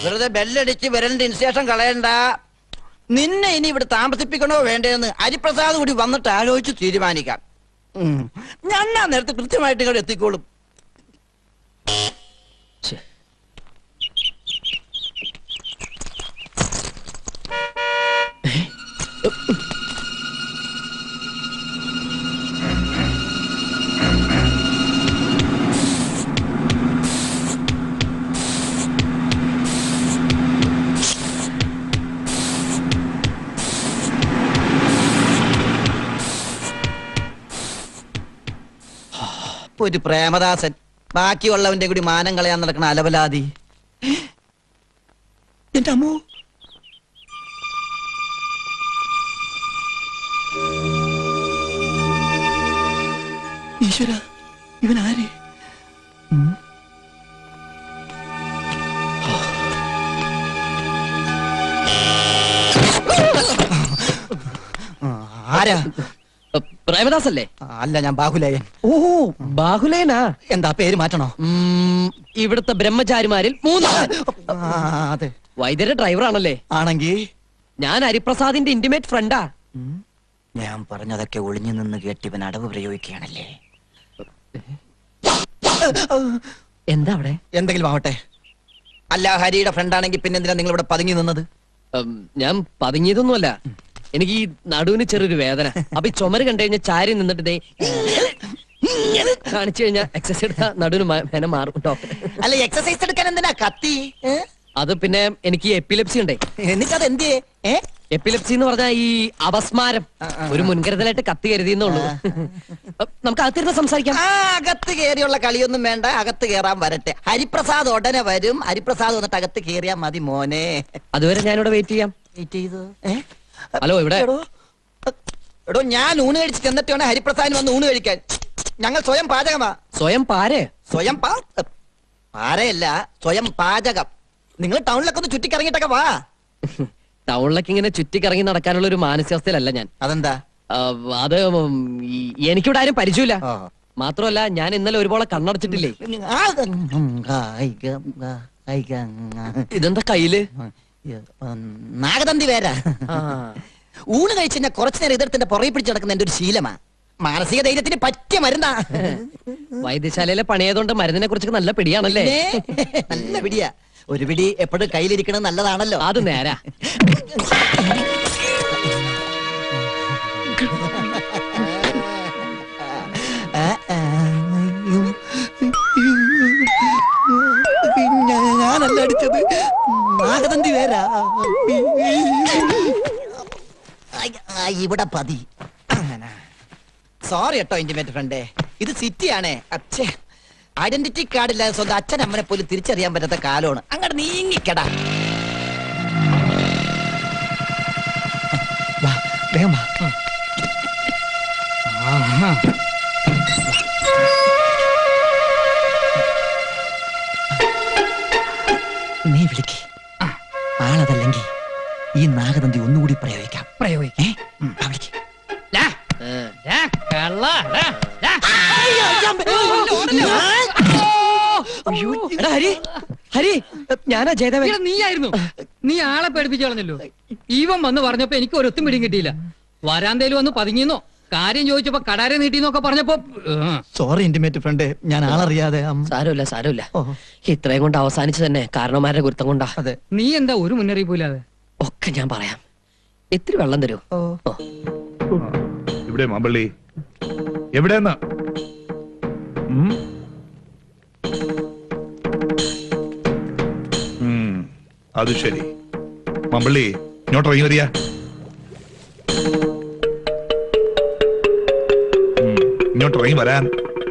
വെറുതെ ബെല്ലടിച്ച് വിരലിന്റെ ഇൻസ്റ്റേഷൻ കളയണ്ട നിന്നെ ഇനി ഇവിടെ താമസിപ്പിക്കണോ വേണ്ടതെന്ന് ഹരിപ്രസാദ് കൂടി വന്നിട്ട് ആലോചിച്ച് തീരുമാനിക്കാം ഉം. ഞാൻ ആ നേരത്തെ കൃത്യമായിട്ട് ഇങ്ങോട്ട് എത്തിക്കോളും ഒരു പ്രേമദാസൻ ബാക്കിയുള്ളവന്റെ കൂടി മാനം കളയാൻ നടക്കണ അലവലാതി എന്റെ അമ്മോ ഈശ്വര ഇവൻ ആര് ആരാ പ്രേമദാസ് അല്ലേ അല്ല ഞാൻ ബാഹുലയൻ ഓ ബാഹുലേനാ എന്താ പേര് മാറ്റണോ ഉം, ഇവിടുത്തെ ബ്രഹ്മചാരിമാരിൽ മൂന്ന് ആ, അതെ വൈദ്യരുടെ ഡ്രൈവറാണല്ലേ ആണെങ്കി ഞാൻ ഹരിപ്രസാദിന്റെ ഇന്റിമേറ്റ് ഫ്രണ്ടാ ഞാൻ പറഞ്ഞതൊക്കെ ഒളിഞ്ഞു നിന്ന് കേട്ട് ഇവൻ അടവ് പ്രയോഗിക്കുകയാണല്ലേ എന്താ അവിടെ എന്തെങ്കിലും ആവട്ടെ അല്ല ഹരിയുടെ ഫ്രണ്ട് ആണെങ്കിൽ പിന്നെ എന്തിനാ നിങ്ങൾ ഇവിടെ പതുങ്ങി നിന്നത് ഉം, ഞാൻ പതുങ്ങിയതൊന്നുമല്ല എനിക്ക് ഈ നടുവിന് ചെറിയൊരു വേദന അപ്പൊ ഈ ചുമര് കണ്ടു കഴിഞ്ഞാൽ ചാരി നിന്നിട്ട് ദേ ഇങ്ങനെ കാണിച്ചു കഴിഞ്ഞാൽ എക്സസൈസ് എടുത്താ നടുവിന് മ- വേദന മാറും ഡോക്ടർ അല്ല എക്സസൈസ് എടുക്കാൻ എന്തിനാ കത്തി ഏ? അത് പിന്നെ എനിക്ക് എപ്പിലെപ്സി ഉണ്ടേ എന്നിട്ടത് എന്തിയേ ഏ എപ്പിലെപ്സി എന്ന് പറഞ്ഞാൽ ഈ അപസ്മാരം ആ, ആ, ഒരു മുൻകരുതലായിട്ട് കത്തി കരുതിയെന്നുള്ളൂ നമുക്ക് അകത്തിരുന്ന് സംസാരിക്കാം ആ അകത്ത് കയറിയുള്ള കളിയൊന്നും വേണ്ട അകത്ത് കയറാൻ വരട്ടെ ഹരിപ്രസാദ് ഉടനെ വരും ഹരിപ്രസാദ് വന്നിട്ട് അകത്ത് കയറിയാ മതി മോനെ അതുവരെ ഞാനിവിടെ വെയിറ്റ് ചെയ്യാം വെയിറ്റ് ചെയ്തു ഏ? ഹലോ ഇവിടെ എടോ എടോ ഞാൻ ഊണ് കഴിച്ച് ചെന്നിട്ട് വേണം ഹരിപ്രസാദിന് വന്ന് ഊണ് കഴിക്കാൻ ഞങ്ങൾ സ്വയം പാചകമാ സ്വയം പാരേ സ്വയം പാ പാരയല്ല സ്വയം പാചകം നിങ്ങൾ ടൗണിലൊക്കെ ഒന്ന് ചുറ്റിക്കറങ്ങിയിട്ടൊക്കെ വാ ടൗണിലൊക്കെ ഇങ്ങനെ ചുറ്റിക്കറങ്ങി നടക്കാനുള്ള ഒരു മാനസികാവസ്ഥയിലല്ല ഞാൻ അതെന്താ ആ, അത് ഉം, ഈ- എനിക്കിവിടെ ആരും പരിചയമില്ല ആ. മാത്രമല്ല ഞാൻ ഇന്നലെ ഒരുപോലെ കണ്ണടച്ചിട്ടില്ലേ ആ, ഉം, കായിക, കായിക, ഇതെന്താ കയ്യില് ഉം, നാഗതന്തി വേരാ ആ. ഊണ് കഴിച്ച് കഴിഞ്ഞാൽ കുറച്ചു നേരം ഇതെടുത്തിന്റെ പുറകെ പിടിച്ച് നടക്കുന്ന എന്റെ ഒരു ശീലമാ മാനസിക ധൈര്യത്തിന് പറ്റിയ മരുന്നാ വൈദ്യശാലയിലെ പണിയായതുകൊണ്ട് മരുന്നിനെ കുറിച്ചൊക്കെ നല്ല പിടിയാണല്ലേ പിന്നെ, നല്ല പിടിയാ ഒരു പിടി എപ്പോഴും കയ്യിലിരിക്കണത് നല്ലതാണല്ലോ അത് നേരാ ആ, ആ, ഉം. പിന്നെ ഞാനല്ല അടിച്ചത് നാഗതന്തി വേരാ ഐ, ആ, ഇവിടെ പതി സോറി കേട്ടോ ഇന്റിമേറ്റ് ഫ്രണ്ടേ ഇത് സിറ്റിയാണേ അച്ഛേ ഐഡന്റിറ്റി കാർഡ് ഇല്ലാതെ സ്വന്തം അച്ഛൻ അമ്മനെ പോലും തിരിച്ചറിയാൻ പറ്റാത്ത കാലമാണ് അങ്ങോട്ട് നീങ്ങിക്കടാ വാ, വേഗം വാ. ആഹാ. നീ വിളിക്ക് ആളതല്ലെങ്കിൽ ഈ നാഗതന്തി ഒന്നുകൂടി പ്രയോഗിക്കാം പ്രയോഗിക്കും ഏ ഉം, ആ, വിളിക്ക് അയ്യോ, എടാ ഹരി ഹരി ഞാനാ ജയദേവൻ ഇവിടെ നീയായിരുന്നു നീ ആളെ പേടിപ്പിച്ചു കളഞ്ഞല്ലോ ഈവൻ വന്ന് പറഞ്ഞപ്പോ എനിക്ക് ഒരൊത്തും പിടിയും കിട്ടിയില്ല വരാന്തേലും വന്ന് പതുങ്ങിന്നോ കാര്യം ചോദിച്ചപ്പോ കടാരെ നീട്ടിന്നൊക്കെ പറഞ്ഞപ്പോ ഏ. സോറി ഇന്റിമേറ്റ് ഫ്രണ്ട് ഞാൻ ആളറിയാതെ അം, സാരമില്ല സാരമില്ല ഓ, ഇത്രയും കൊണ്ട് അവസാനിച്ചു തന്നെ കാരണവന്മാരുടെ ഗുരുത്തം കൊണ്ടാ അതെ നീ എന്താ ഒരു മുന്നറിയിപ്പില്ലാതെ ഒക്കെ ഞാൻ പറയാം ഇത്തിരി വെള്ളം തരൂ ഓ ഓ ഇവിടെ മാമ്പള്ളി എവിടെന്നാ ഉം? ഉം, അത് ശരി മമ്പള്ളി ഇങ്ങോട്ട് ഇറങ്ങി വരിക ഉം, ഇങ്ങോട്ട് ഇറങ്ങി വരാൻ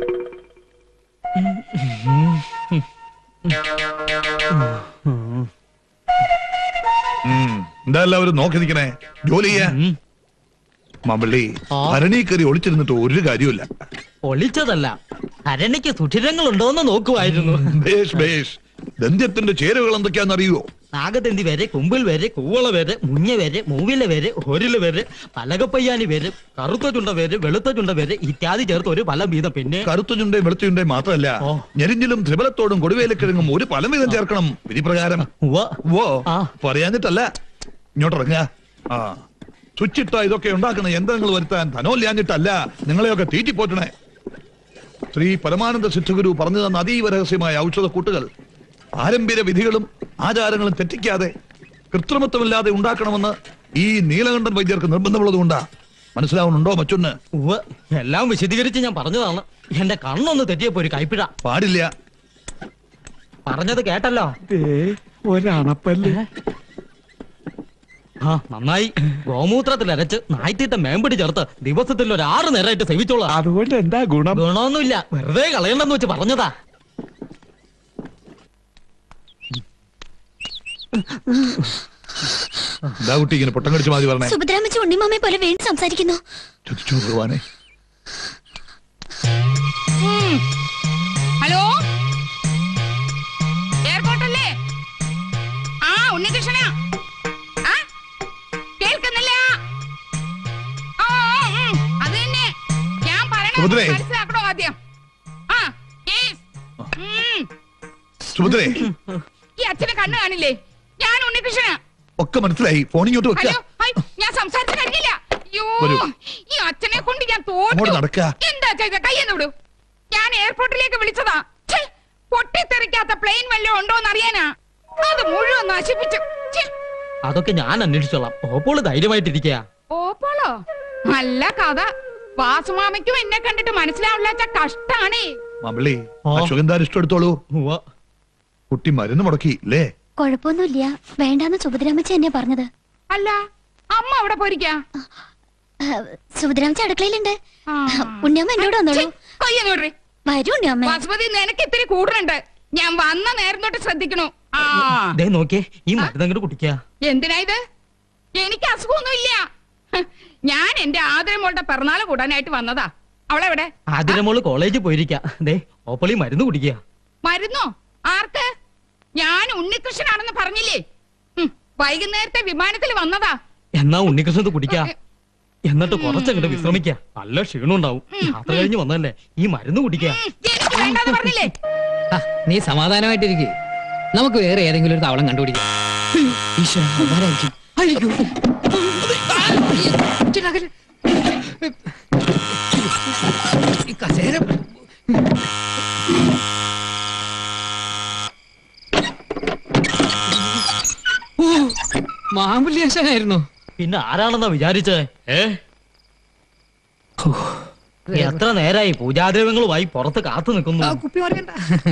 ഉം, എന്താ എല്ലാവരും നോക്കി നിൽക്കണേ ജോലി ചെയ്യാ മമ്പള്ളി ഭരണി കയറി ഒളിച്ചിരുന്നിട്ട് ഒരു കാര്യമില്ല ഒളിച്ചതല്ല അരണിക്ക് സുഷിരങ്ങൾ ഉണ്ടോന്ന് നോക്കുമായിരുന്നു ബേഷ് ബേഷ് ദന്ത്യത്തിന്റെ ചേരുവകൾ എന്തൊക്കെയാണെന്ന് അറിയുവോ നാഗതന്തി വരെ കുമ്പിൽ വരെ കൂവള വരെ മുഞ്ഞ വരെ മൂവില വരെ ഒരില വരെ പലകപ്പയ്യാനി വരെ കറുത്ത ചുണ്ട വരെ വെളുത്ത ചുണ്ട വരെ ഇത്യാദി ചേർത്ത് ഒരു ഫലം വീതം പിന്നെ കറുത്ത ചുണ്ടയും വെളുത്ത ചുണ്ടയും മാത്രമല്ല ഓ. ഞെരിഞ്ഞിലും ത്രിബലത്തോടും കൊടുവേലക്കിഴങ്ങും ഒരു പലം വീതം ചേർക്കണം വിധിപ്രകാരം ഉവ്വ. ഓ ആ. പറയാഞ്ഞിട്ടല്ല ഇങ്ങോട്ടിറങ്ങുക ആ സ്വിച്ചിട്ട ഇതൊക്കെ ഉണ്ടാക്കുന്ന യന്ത്രങ്ങൾ വരുത്താൻ ധനോല്യാഞ്ഞിട്ടല്ല നിങ്ങളെയൊക്കെ തീറ്റിപ്പോറ്റണേ ശ്രീ പരമാനന്ദ സിദ്ധഗുരു പറഞ്ഞു തന്ന അതീവ രഹസ്യമായ ഔഷധ കൂട്ടുകൾ പാരമ്പര്യ വിധികളും ആചാരങ്ങളും തെറ്റിക്കാതെ കൃത്രിമത്വമില്ലാതെ ഉണ്ടാക്കണമെന്ന് ഈ നീലകണ്ഠൻ വൈദ്യർക്ക് നിർബന്ധമുള്ളതുകൊണ്ടാ മനസ്സിലാവുന്നുണ്ടോ മറ്റൊന്ന് ഉവ്വ്. എല്ലാം വിശദീകരിച്ച് ഞാൻ പറഞ്ഞതാണ് എന്റെ കണ്ണൊന്ന് തെറ്റിയപ്പോ ഒരു കൈപ്പിഴ പാടില്ല പറഞ്ഞത് കേട്ടല്ലോ ഒരണപ്പല്ല് ആ നന്നായി ഗോമൂത്രത്തിൽ അരച്ച് നായ്ത്തിട്ട മേമ്പടി ചേർത്ത് ദിവസത്തിൽ ഒരു ആറ് നേരമായിട്ട് സേവിച്ചോളാം അതുകൊണ്ട് എന്താ ഗുണം ഗുണമൊന്നുമില്ല വെറുതെ കളയണ്ടെന്ന് വെച്ച് പറഞ്ഞതാ എന്താ കുട്ടി ഇങ്ങനെ പൊട്ടം കടിച്ച് മാതി പറഞ്ഞേ സുഭദ്രാമച്ചി ഉണ്ണിമാമയെ പോലെ വീണ്ടും സംസാരിക്കുന്നു ചുറ്റിച്ചു ഭഗവാനെ ഹലോ എയർപോർട്ടല്ലേ ആ ഉണ്ണികൃഷ്ണന ആ കേൾക്കുന്നില്ല ആ ആ, ഉം, അത് തന്നെ ഞാൻ പറയണത് സുഭദ്രേ. മനസ്സിലാക്കണോ ആദ്യം ആ yes. ഉം, സുഭദ്രേ ഈ അച്ഛന് കണ്ണ് കാണില്ലേ ഞാൻ ഉണ്ണികൃഷ്ണന ഒക്കെ മനസ്സിലായി ഫോണിങ്ങോട്ട് വെക്ക ഹലോ ഹൈ, ഞാൻ സംസാരിച്ചു കഴിഞ്ഞില്ല അയ്യോ വരൂ. ഈ അച്ഛനെ കൊണ്ട് ഞാൻ അങ്ങോട്ട് തോറ്റു നടക്ക. എന്താ ചെയ്ത കയ്യെന്ന് വിടൂ ഞാൻ എയർപോർട്ടിലേക്ക് വിളിച്ചതാ ഛെ, പൊട്ടിത്തെറിക്കാത്ത പ്ലെയിൻ വല്ലതും ഉണ്ടോന്ന് അറിയാനാ അത് മുഴുവൻ നശിപ്പിച്ചു ഛെ, അതൊക്കെ ഞാൻ അന്വേഷിച്ചോളാം ഓപ്പോൾ ധൈര്യമായിട്ടിരിക്കുക ഓപ്പോളോ നല്ല കഥ വാസുമാമയ്ക്കും എന്നെ കണ്ടിട്ട് മനസ്സിലാവില്ലാച്ച കഷ്ടാണേ മമ്പിളി ആ. അശോകന്താൻ ഇഷ്ടം എടുത്തോളൂ ഉവ്വ. കുട്ടി മരുന്ന് മുടക്കി അല്ലേ കുഴപ്പമൊന്നുമില്ല വേണ്ടാന്ന് സുഭദ്രാമച്ചി എന്നെ പറഞ്ഞത് അല്ല അമ്മ അവിടെ പോയിരിക്കാ ആ, സുഭദ്രാമച്ചി അടുക്കളയിലുണ്ട് ആ. ഉണ്ണിയമ്മ എന്നോട് വന്നോളൂ കൊയ്യെന്ന് വിടറി വരൂ ഉണ്ണിയമ്മ വാസുമതി നിനക്ക് ഇത്തിരി കൂടുന്നുണ്ട് ഞാൻ വന്ന നേരം തൊട്ട് ശ്രദ്ധിക്കണു ആ ദേ നോക്കിയേ ഈ മരുന്ന് അങ്ങോട്ട് കുടിക്കുക എന്തിനാ ഇത് എനിക്ക് അസുഖമൊന്നുമില്ല ഹ്, ഞാൻ എന്റെ ആദരമോളുടെ പിറന്നാള് കൂടാനായിട്ട് വന്നതാ അവളെവിടെ ആതിരമോള് കോളേജിൽ പോയിരിക്ക ദേ ഓപ്പളി മരുന്ന് കുടിക്കുക മരുന്നോ ആർക്ക് ഞാൻ ഉണ്ണികൃഷ്ണനാണെന്ന് പറഞ്ഞില്ലേ ഹും, വൈകുന്നേരത്തെ വിമാനത്തിൽ വന്നതാ എന്നാ ഉണ്ണികൃഷ്ണത് കുടിക്ക എന്നിട്ട് കുറച്ചങ്ങോട്ട് വിശ്രമിക്ക നല്ല ക്ഷീണം ഉണ്ടാവും യാത്ര കഴിഞ്ഞ് വന്നല്ലേ ഈ മരുന്ന് കുടിക്ക ഉം, എനിക്ക് വേണ്ടാന്ന് പറഞ്ഞില്ലേ ആ, നീ സമാധാനമായിട്ടിരിക്കെ നമുക്ക് വേറെ ഏതെങ്കിലും ഒരു താവളം കണ്ടുപിടിക്കാം ഈശ്വരൻ ആരായിരിക്കും അയ്യോ. ഇച്ചിരി അകലെ. ഈ കസേര ഓ മാമ്പുല്യാശനായിരുന്നു പിന്നെ ആരാണെന്നാ വിചാരിച്ചേ ഏ എത്ര നേരായി പൂജാദ്രവ്യങ്ങളുമായി പുറത്ത് കാത്തു നിൽക്കുന്നു കുപ്പി മറിയണ്ട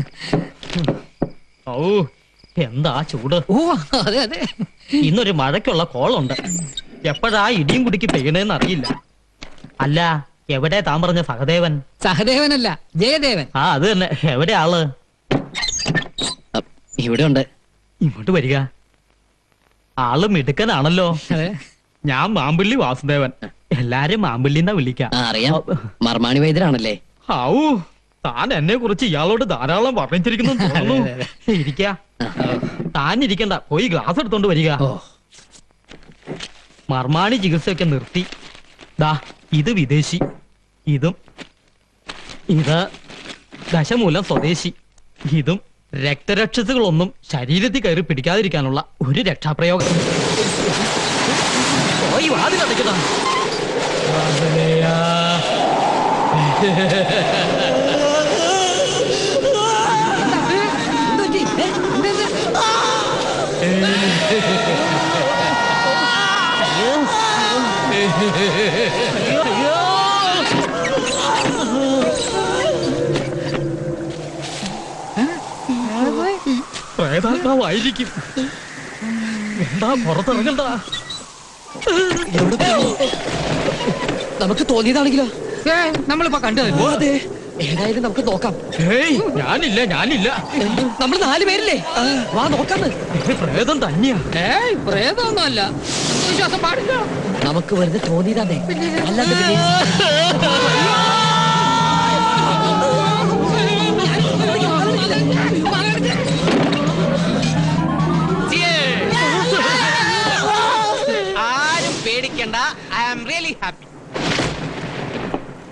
ഓ എന്താ ചൂട് ഓ അതെ അതെ ഇന്നൊരു മഴയ്ക്കുള്ള കോളുണ്ട് എപ്പോഴാ ഇടിയും കുടിക്ക് പെയ്യണേന്ന് അറിയില്ല അല്ല എവിടെ താൻ പറഞ്ഞ സഹദേവൻ സഹദേവനല്ല ജയദേവൻ ആ അത് തന്നെ എവിടെ ആള് ഇവിടെ ഉണ്ട് ഇങ്ങോട്ട് വരിക ആള് മിടുക്കനാണല്ലോ അതെ ഞാൻ മാമ്പള്ളി വാസുദേവൻ എല്ലാരും മാമ്പള്ളിന്നാ വിളിക്ക ആ അറിയാം മർമാണി വൈദ്യരാണല്ലേ ഔ താൻ എന്നെ കുറിച്ച് ഇയാളോട് ധാരാളം വർണ്ണിച്ചിരിക്കുന്നു തോന്നുന്നു ഇരിക്ക താൻ ഇരിക്കണ്ട പോയി ഗ്ലാസ് എടുത്തോണ്ട് വരിക ഓ മർമാണി ചികിത്സയൊക്കെ നിർത്തി ദാ ഇത് വിദേശി ഇതും ഇത് ദശമൂലം സ്വദേശി ഇതും രക്തരക്ഷസുകളൊന്നും ശരീരത്തിൽ കയറി പിടിക്കാതിരിക്കാനുള്ള ഒരു രക്ഷാപ്രയോഗം പോയി വാതിലടയ്ക്കടാ പ്രേതാത്മാവായിരിക്കും എന്താ പുറത്തിറങ്ങണ്ട നമുക്ക് തോന്നിയതാണെങ്കിലോ ഏ നമ്മളിപ്പോ കണ്ടു ഓ അതെ ഏതായാലും നമുക്ക് നോക്കാം ഏയ് ഞാനില്ല ഞാനില്ല നമ്മൾ നാല് പേരില്ലേ വാ നോക്കാന്ന് ഇത് പ്രേതം തന്നെയാ ഏയ് പ്രേതമൊന്നുമല്ല വിശ്വാസം പാടില്ല നമുക്ക് വെറുതെ തോന്നിയതാണേ അല്ലാണ്ട് പിന്നെ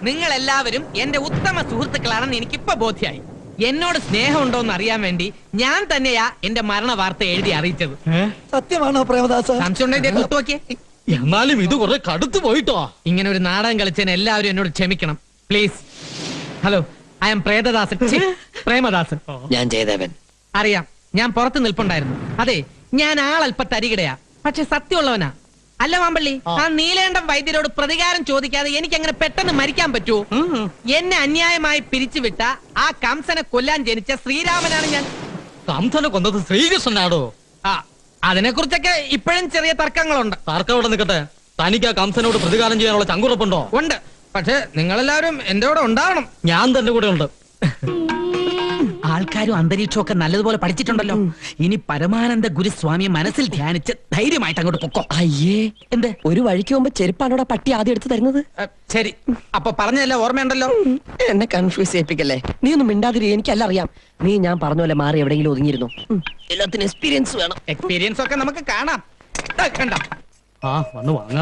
നിങ്ങൾ എല്ലാവരും എന്റെ ഉത്തമ സുഹൃത്തുക്കളാണെന്ന് എനിക്കിപ്പോ ബോധ്യായി എന്നോട് സ്നേഹമുണ്ടോന്ന് അറിയാൻ വേണ്ടി ഞാൻ തന്നെയാ എന്റെ മരണ വാർത്ത എഴുതി അറിയിച്ചത് സത്യമാണോ പ്രേമദാസ സംശയം ഉണ്ടെങ്കിൽ ദേ തൊട്ടുനോക്കിയേ. എന്നാലും ഇത് കുറെ കടുത്തു പോയിട്ടോ ഇങ്ങനെ ഒരു നാടകം കളിച്ചതിന് എല്ലാവരും എന്നോട് ക്ഷമിക്കണം please hello I'm Prethadasan ഛി, പ്രേമദാസൻ ഞാൻ ജയദേവൻ അറിയാം ഞാൻ പുറത്ത് നിൽപ്പുണ്ടായിരുന്നു അതെ ഞാൻ ആളല്പ തരികിടയാ പക്ഷെ സത്യമുള്ളവനാ അല്ല മാമ്പള്ളി ആ നീലേണ്ടം വൈദ്യരോട് പ്രതികാരം ചോദിക്കാതെ എനിക്ക് അങ്ങനെ പെട്ടെന്ന് മരിക്കാൻ പറ്റുമോ എന്നെ അന്യായമായി പിരിച്ചുവിട്ട ആ കംസനെ കൊല്ലാൻ ജനിച്ച ശ്രീരാമനാണ് ഞാൻ കംസനെ കൊന്നത് ശ്രീകൃഷ്ണനാടോ ആ അതിനെ കുറിച്ചൊക്കെ ഇപ്പോഴും ചെറിയ തർക്കങ്ങളുണ്ട് തർക്കം അവിടെ നിൽക്കട്ടെ തനിക്ക് ആ കംസനോട് പ്രതികാരം ചെയ്യാനുള്ള ചങ്കുറപ്പുണ്ടോ ഉണ്ട് പക്ഷെ നിങ്ങളെല്ലാവരും എന്റെ കൂടെ ഉണ്ടാവണം ഞാൻ തന്റെ കൂടെ ഉണ്ട് ആൾക്കാരും അന്തരീക്ഷവും ഒക്കെ നല്ലതുപോലെ പഠിച്ചിട്ടുണ്ടല്ലോ ഇനി പരമാനന്ദ ഗുരുസ്വാമിയെ മനസ്സിൽ ധ്യാനിച്ച് ധൈര്യമായിട്ട് അങ്ങോട്ട് പൊക്കോ അയ്യേ എന്ത് ഒരു വഴിക്ക് പോകുമ്പോ ചെരുപ്പാണോടാ പട്ടി ആദ്യം എടുത്ത് തരുന്നത് ഏ, ശരി അപ്പൊ പറഞ്ഞതല്ല ഓർമ്മയുണ്ടല്ലോ എന്നെ കൺഫ്യൂസ് ചെയ്യിപ്പിക്കല്ലേ നീ ഒന്നും മിണ്ടാതിരി എനിക്കല്ല അറിയാം നീ ഞാൻ പറഞ്ഞ പോലെ മാറി എവിടെയെങ്കിലും ഒതുങ്ങിയിരുന്നു ഉം. എല്ലാത്തിനും എക്സ്പീരിയൻസ് വേണം എക്സ്പീരിയൻസ് ഒക്കെ നമുക്ക് കാണാം ദാ, കണ്ടോ ആ വന്ന് വാങ്ങാ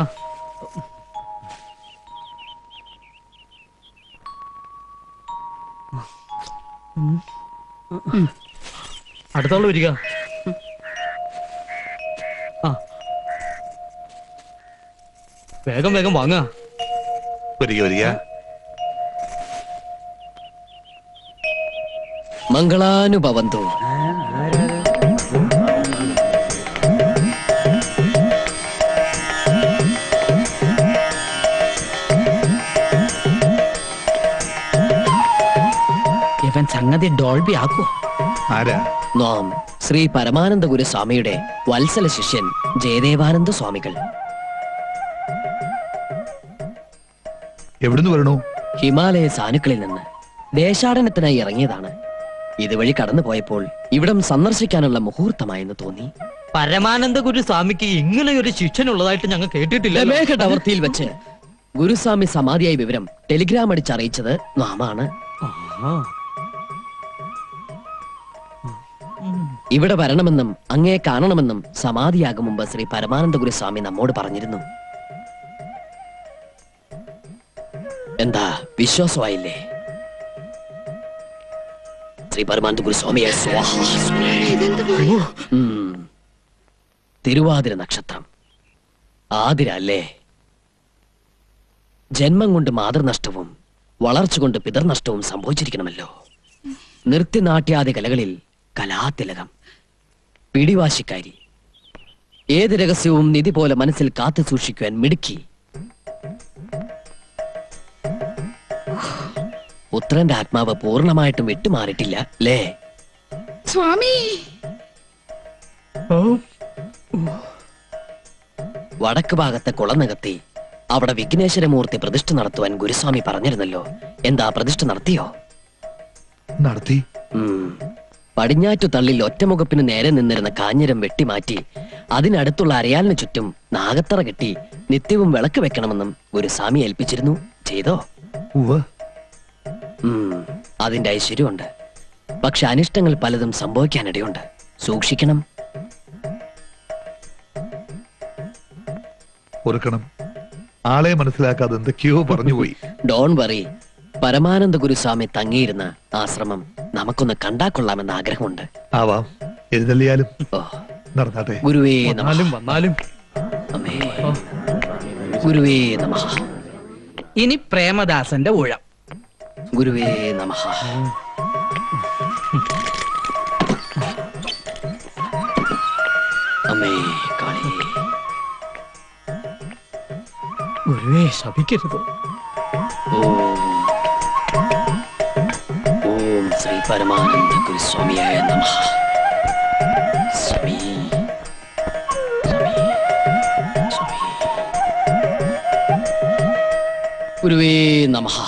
അടുത്തോളം വരിക ആ വേഗം വേഗം വാങ്ങാ വരിക വരിക മംഗളാനുഭവന്തു ഇവൻ സംഗതി ഡോൾബി ആക്കോ ആരാ നാം ശ്രീ പരമാനന്ദ ഗുരുസ്വാമിയുടെ വത്സല ശിഷ്യൻ ജയദേവാനന്ദ സ്വാമികൾ എവിടുന്ന് വരണു ഹിമാലയ സാനുക്കളിൽ നിന്ന് ദേശാടനത്തിനായി ഇറങ്ങിയതാണ് ഇതുവഴി കടന്നു പോയപ്പോൾ ഇവിടം സന്ദർശിക്കാനുള്ള മുഹൂർത്തമായെന്ന് തോന്നി പരമാനന്ദ ഗുരു സ്വാമിക്ക് ഇങ്ങനെ ഒരു ശിക്ഷനുള്ളതായിട്ട് ഞങ്ങൾ കേട്ടിട്ടില്ല രമേഘ ടവർത്തിയിൽ വെച്ച് ഗുരുസ്വാമി സമാധിയായ വിവരം ടെലിഗ്രാം അടിച്ചറിയിച്ചത് നാമാണ് ഇവിടെ വരണമെന്നും അങ്ങേ കാണണമെന്നും സമാധിയാകും മുമ്പ് ശ്രീ പരമാനന്ദ ഗുരുസ്വാമി നമ്മോട് പറഞ്ഞിരുന്നു എന്താ വിശ്വാസമായില്ലേ ശ്രീ പരമാനന്ദ ഗുരുസ്വാമിയെ സ്വാഹ ഉം. തിരുവാതിര നക്ഷത്രം ആതിര അല്ലേ ജന്മം കൊണ്ട് മാതൃനഷ്ടവും വളർച്ച കൊണ്ട് പിതർനഷ്ടവും സംഭവിച്ചിരിക്കണമല്ലോ നൃത്യനാട്യാദി കലകളിൽ കലാതിലകം പിടിവാശിക്കാരി ഏത് രഹസ്യവും നിധി പോലെ മനസ്സിൽ കാത്തു സൂക്ഷിക്കുവാൻ മിടുക്കി പുത്രന്റെ ആത്മാവ് പൂർണ്ണമായിട്ടും വിട്ടുമാറിയിട്ടില്ല അല്ലേ സ്വാമി വടക്ക് ഭാഗത്തെ കുളം നികത്തി അവിടെ വിഘ്നേശ്വരമൂർത്തി പ്രതിഷ്ഠ നടത്തുവാൻ ഗുരുസ്വാമി പറഞ്ഞിരുന്നല്ലോ എന്താ പ്രതിഷ്ഠ നടത്തിയോ നടത്തി ഉം. പടിഞ്ഞാറ്റു തള്ളിൽ ഒറ്റമുഖപ്പിന് നേരെ നിന്നിരുന്ന കാഞ്ഞിരം വെട്ടിമാറ്റി അതിനടുത്തുള്ള അരയാലിന് ചുറ്റും നാഗത്തറ കെട്ടി നിത്യവും വിളക്ക് വെക്കണമെന്നും ഗുരുസ്വാമി ഏൽപ്പിച്ചിരുന്നു ചെയ്തോ ഉവ്വ് ഉം. അതിന്റെ ഐശ്വര്യമുണ്ട് പക്ഷെ അനിഷ്ടങ്ങൾ പലതും സംഭവിക്കാനിടയുണ്ട് സൂക്ഷിക്കണം ഓർക്കണം ആളെ മനസ്സിലാക്കാതെ എന്തൊക്കെയോ പറഞ്ഞുപോയി ഡോൺ വറി പരമാനന്ദ ഗുരുസ്വാമി തങ്ങിയിരുന്ന ആശ്രമം നമുക്കൊന്ന് കണ്ടാ കൊള്ളാമെന്ന ആഗ്രഹമുണ്ട് ആവാം എഴുന്നള്ളിയാലും ഓ നടന്നാട്ടെ ഗുരുവേ നമഃ വന്നാലും വന്നാലും അമ്മേ ഗുരുവേ നമഃ ഇനി പ്രേമദാസന്റെ ഊഴം ഗുരുവേ നമഃ അമ്മേ കാളി ഗുരുവേ ശപിക്കരുത് ഓം ഓം ശ്രീ പരമാനന്ദ ഗുരുസ്വാമിയായ നമഃ സ്വാമി സ്വാമി സ്വാമി ഗുരുവേ നമഃ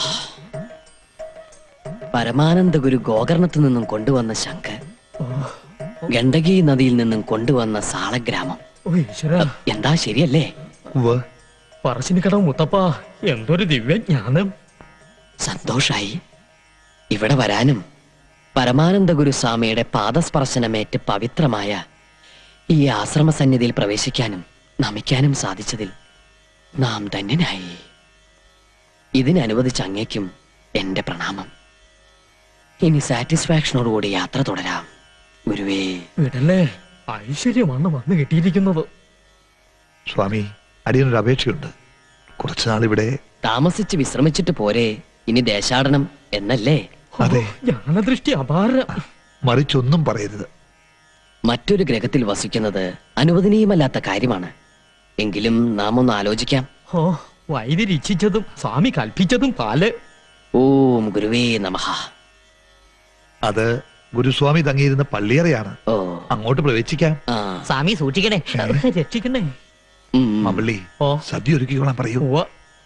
പരമാനന്ദ ഗുരു ഗോകർണത്തു നിന്നും കൊണ്ടുവന്ന ശംഖ് ഗണ്ഡകി നദിയിൽ നിന്നും കൊണ്ടുവന്ന സാളഗ്രാമം ഓ ഈശ്വര എന്താ ശരിയല്ലേ ഉവ്വ് പറശ്ശിനിക്കടവ് മുത്തപ്പ എന്തൊരു ദിവ്യജ്ഞാനം സന്തോഷായി ഇവിടെ വരാനും പരമാനന്ദ ഗുരുസ്വാമിയുടെ പാദസ്പർശനമേറ്റ് പവിത്രമായ ഈ ആശ്രമ സന്നിധിയിൽ പ്രവേശിക്കാനും നമിക്കാനും സാധിച്ചതിൽ നാം ധന്യനായി ഇതിന് അനുവദിച്ച അങ്ങേക്കും എന്റെ പ്രണാമം ഇനി സാറ്റിസ്ഫാക്ഷനോടുകൂടി യാത്ര തുടരാം ഗുരുവേ വിടല്ലേ ഐശ്വര്യമാണ് വന്നു കിട്ടിയിരിക്കുന്നത് സ്വാമി അടിയനൊരു അപേക്ഷയുണ്ട് കുറച്ചുനാൾ ഇവിടെ താമസിച്ച് വിശ്രമിച്ചിട്ട് പോരെ ഇനി ദേശാടനം എന്നല്ലേ അതെ ജ്ഞാനദൃഷ്ടി അപാര മറിച്ചൊന്നും പറയരുത് മറ്റൊരു ഗ്രഹത്തിൽ വസിക്കുന്നത് അനുവദനീയമല്ലാത്ത കാര്യമാണ് എങ്കിലും നാം ഒന്ന് ആലോചിക്കാം ഓ വൈദ്യുതി ഇച്ഛിച്ചതും സ്വാമി കൽപ്പിച്ചതും പാല് ഓം ഗുരുവേ നമഃ അത് ഗുരുസ്വാമി തങ്ങിയിരുന്ന പള്ളിയറയാണ് ഓ അങ്ങോട്ട് പ്രവേശിക്കാം ആ സ്വാമി സൂക്ഷിക്കണേ രക്ഷിക്കണേ ഉം. മമ്പള്ളി ഓ സദ്യ ഒരുക്കിക്കോളാൻ പറയൂ ഉവ്വ.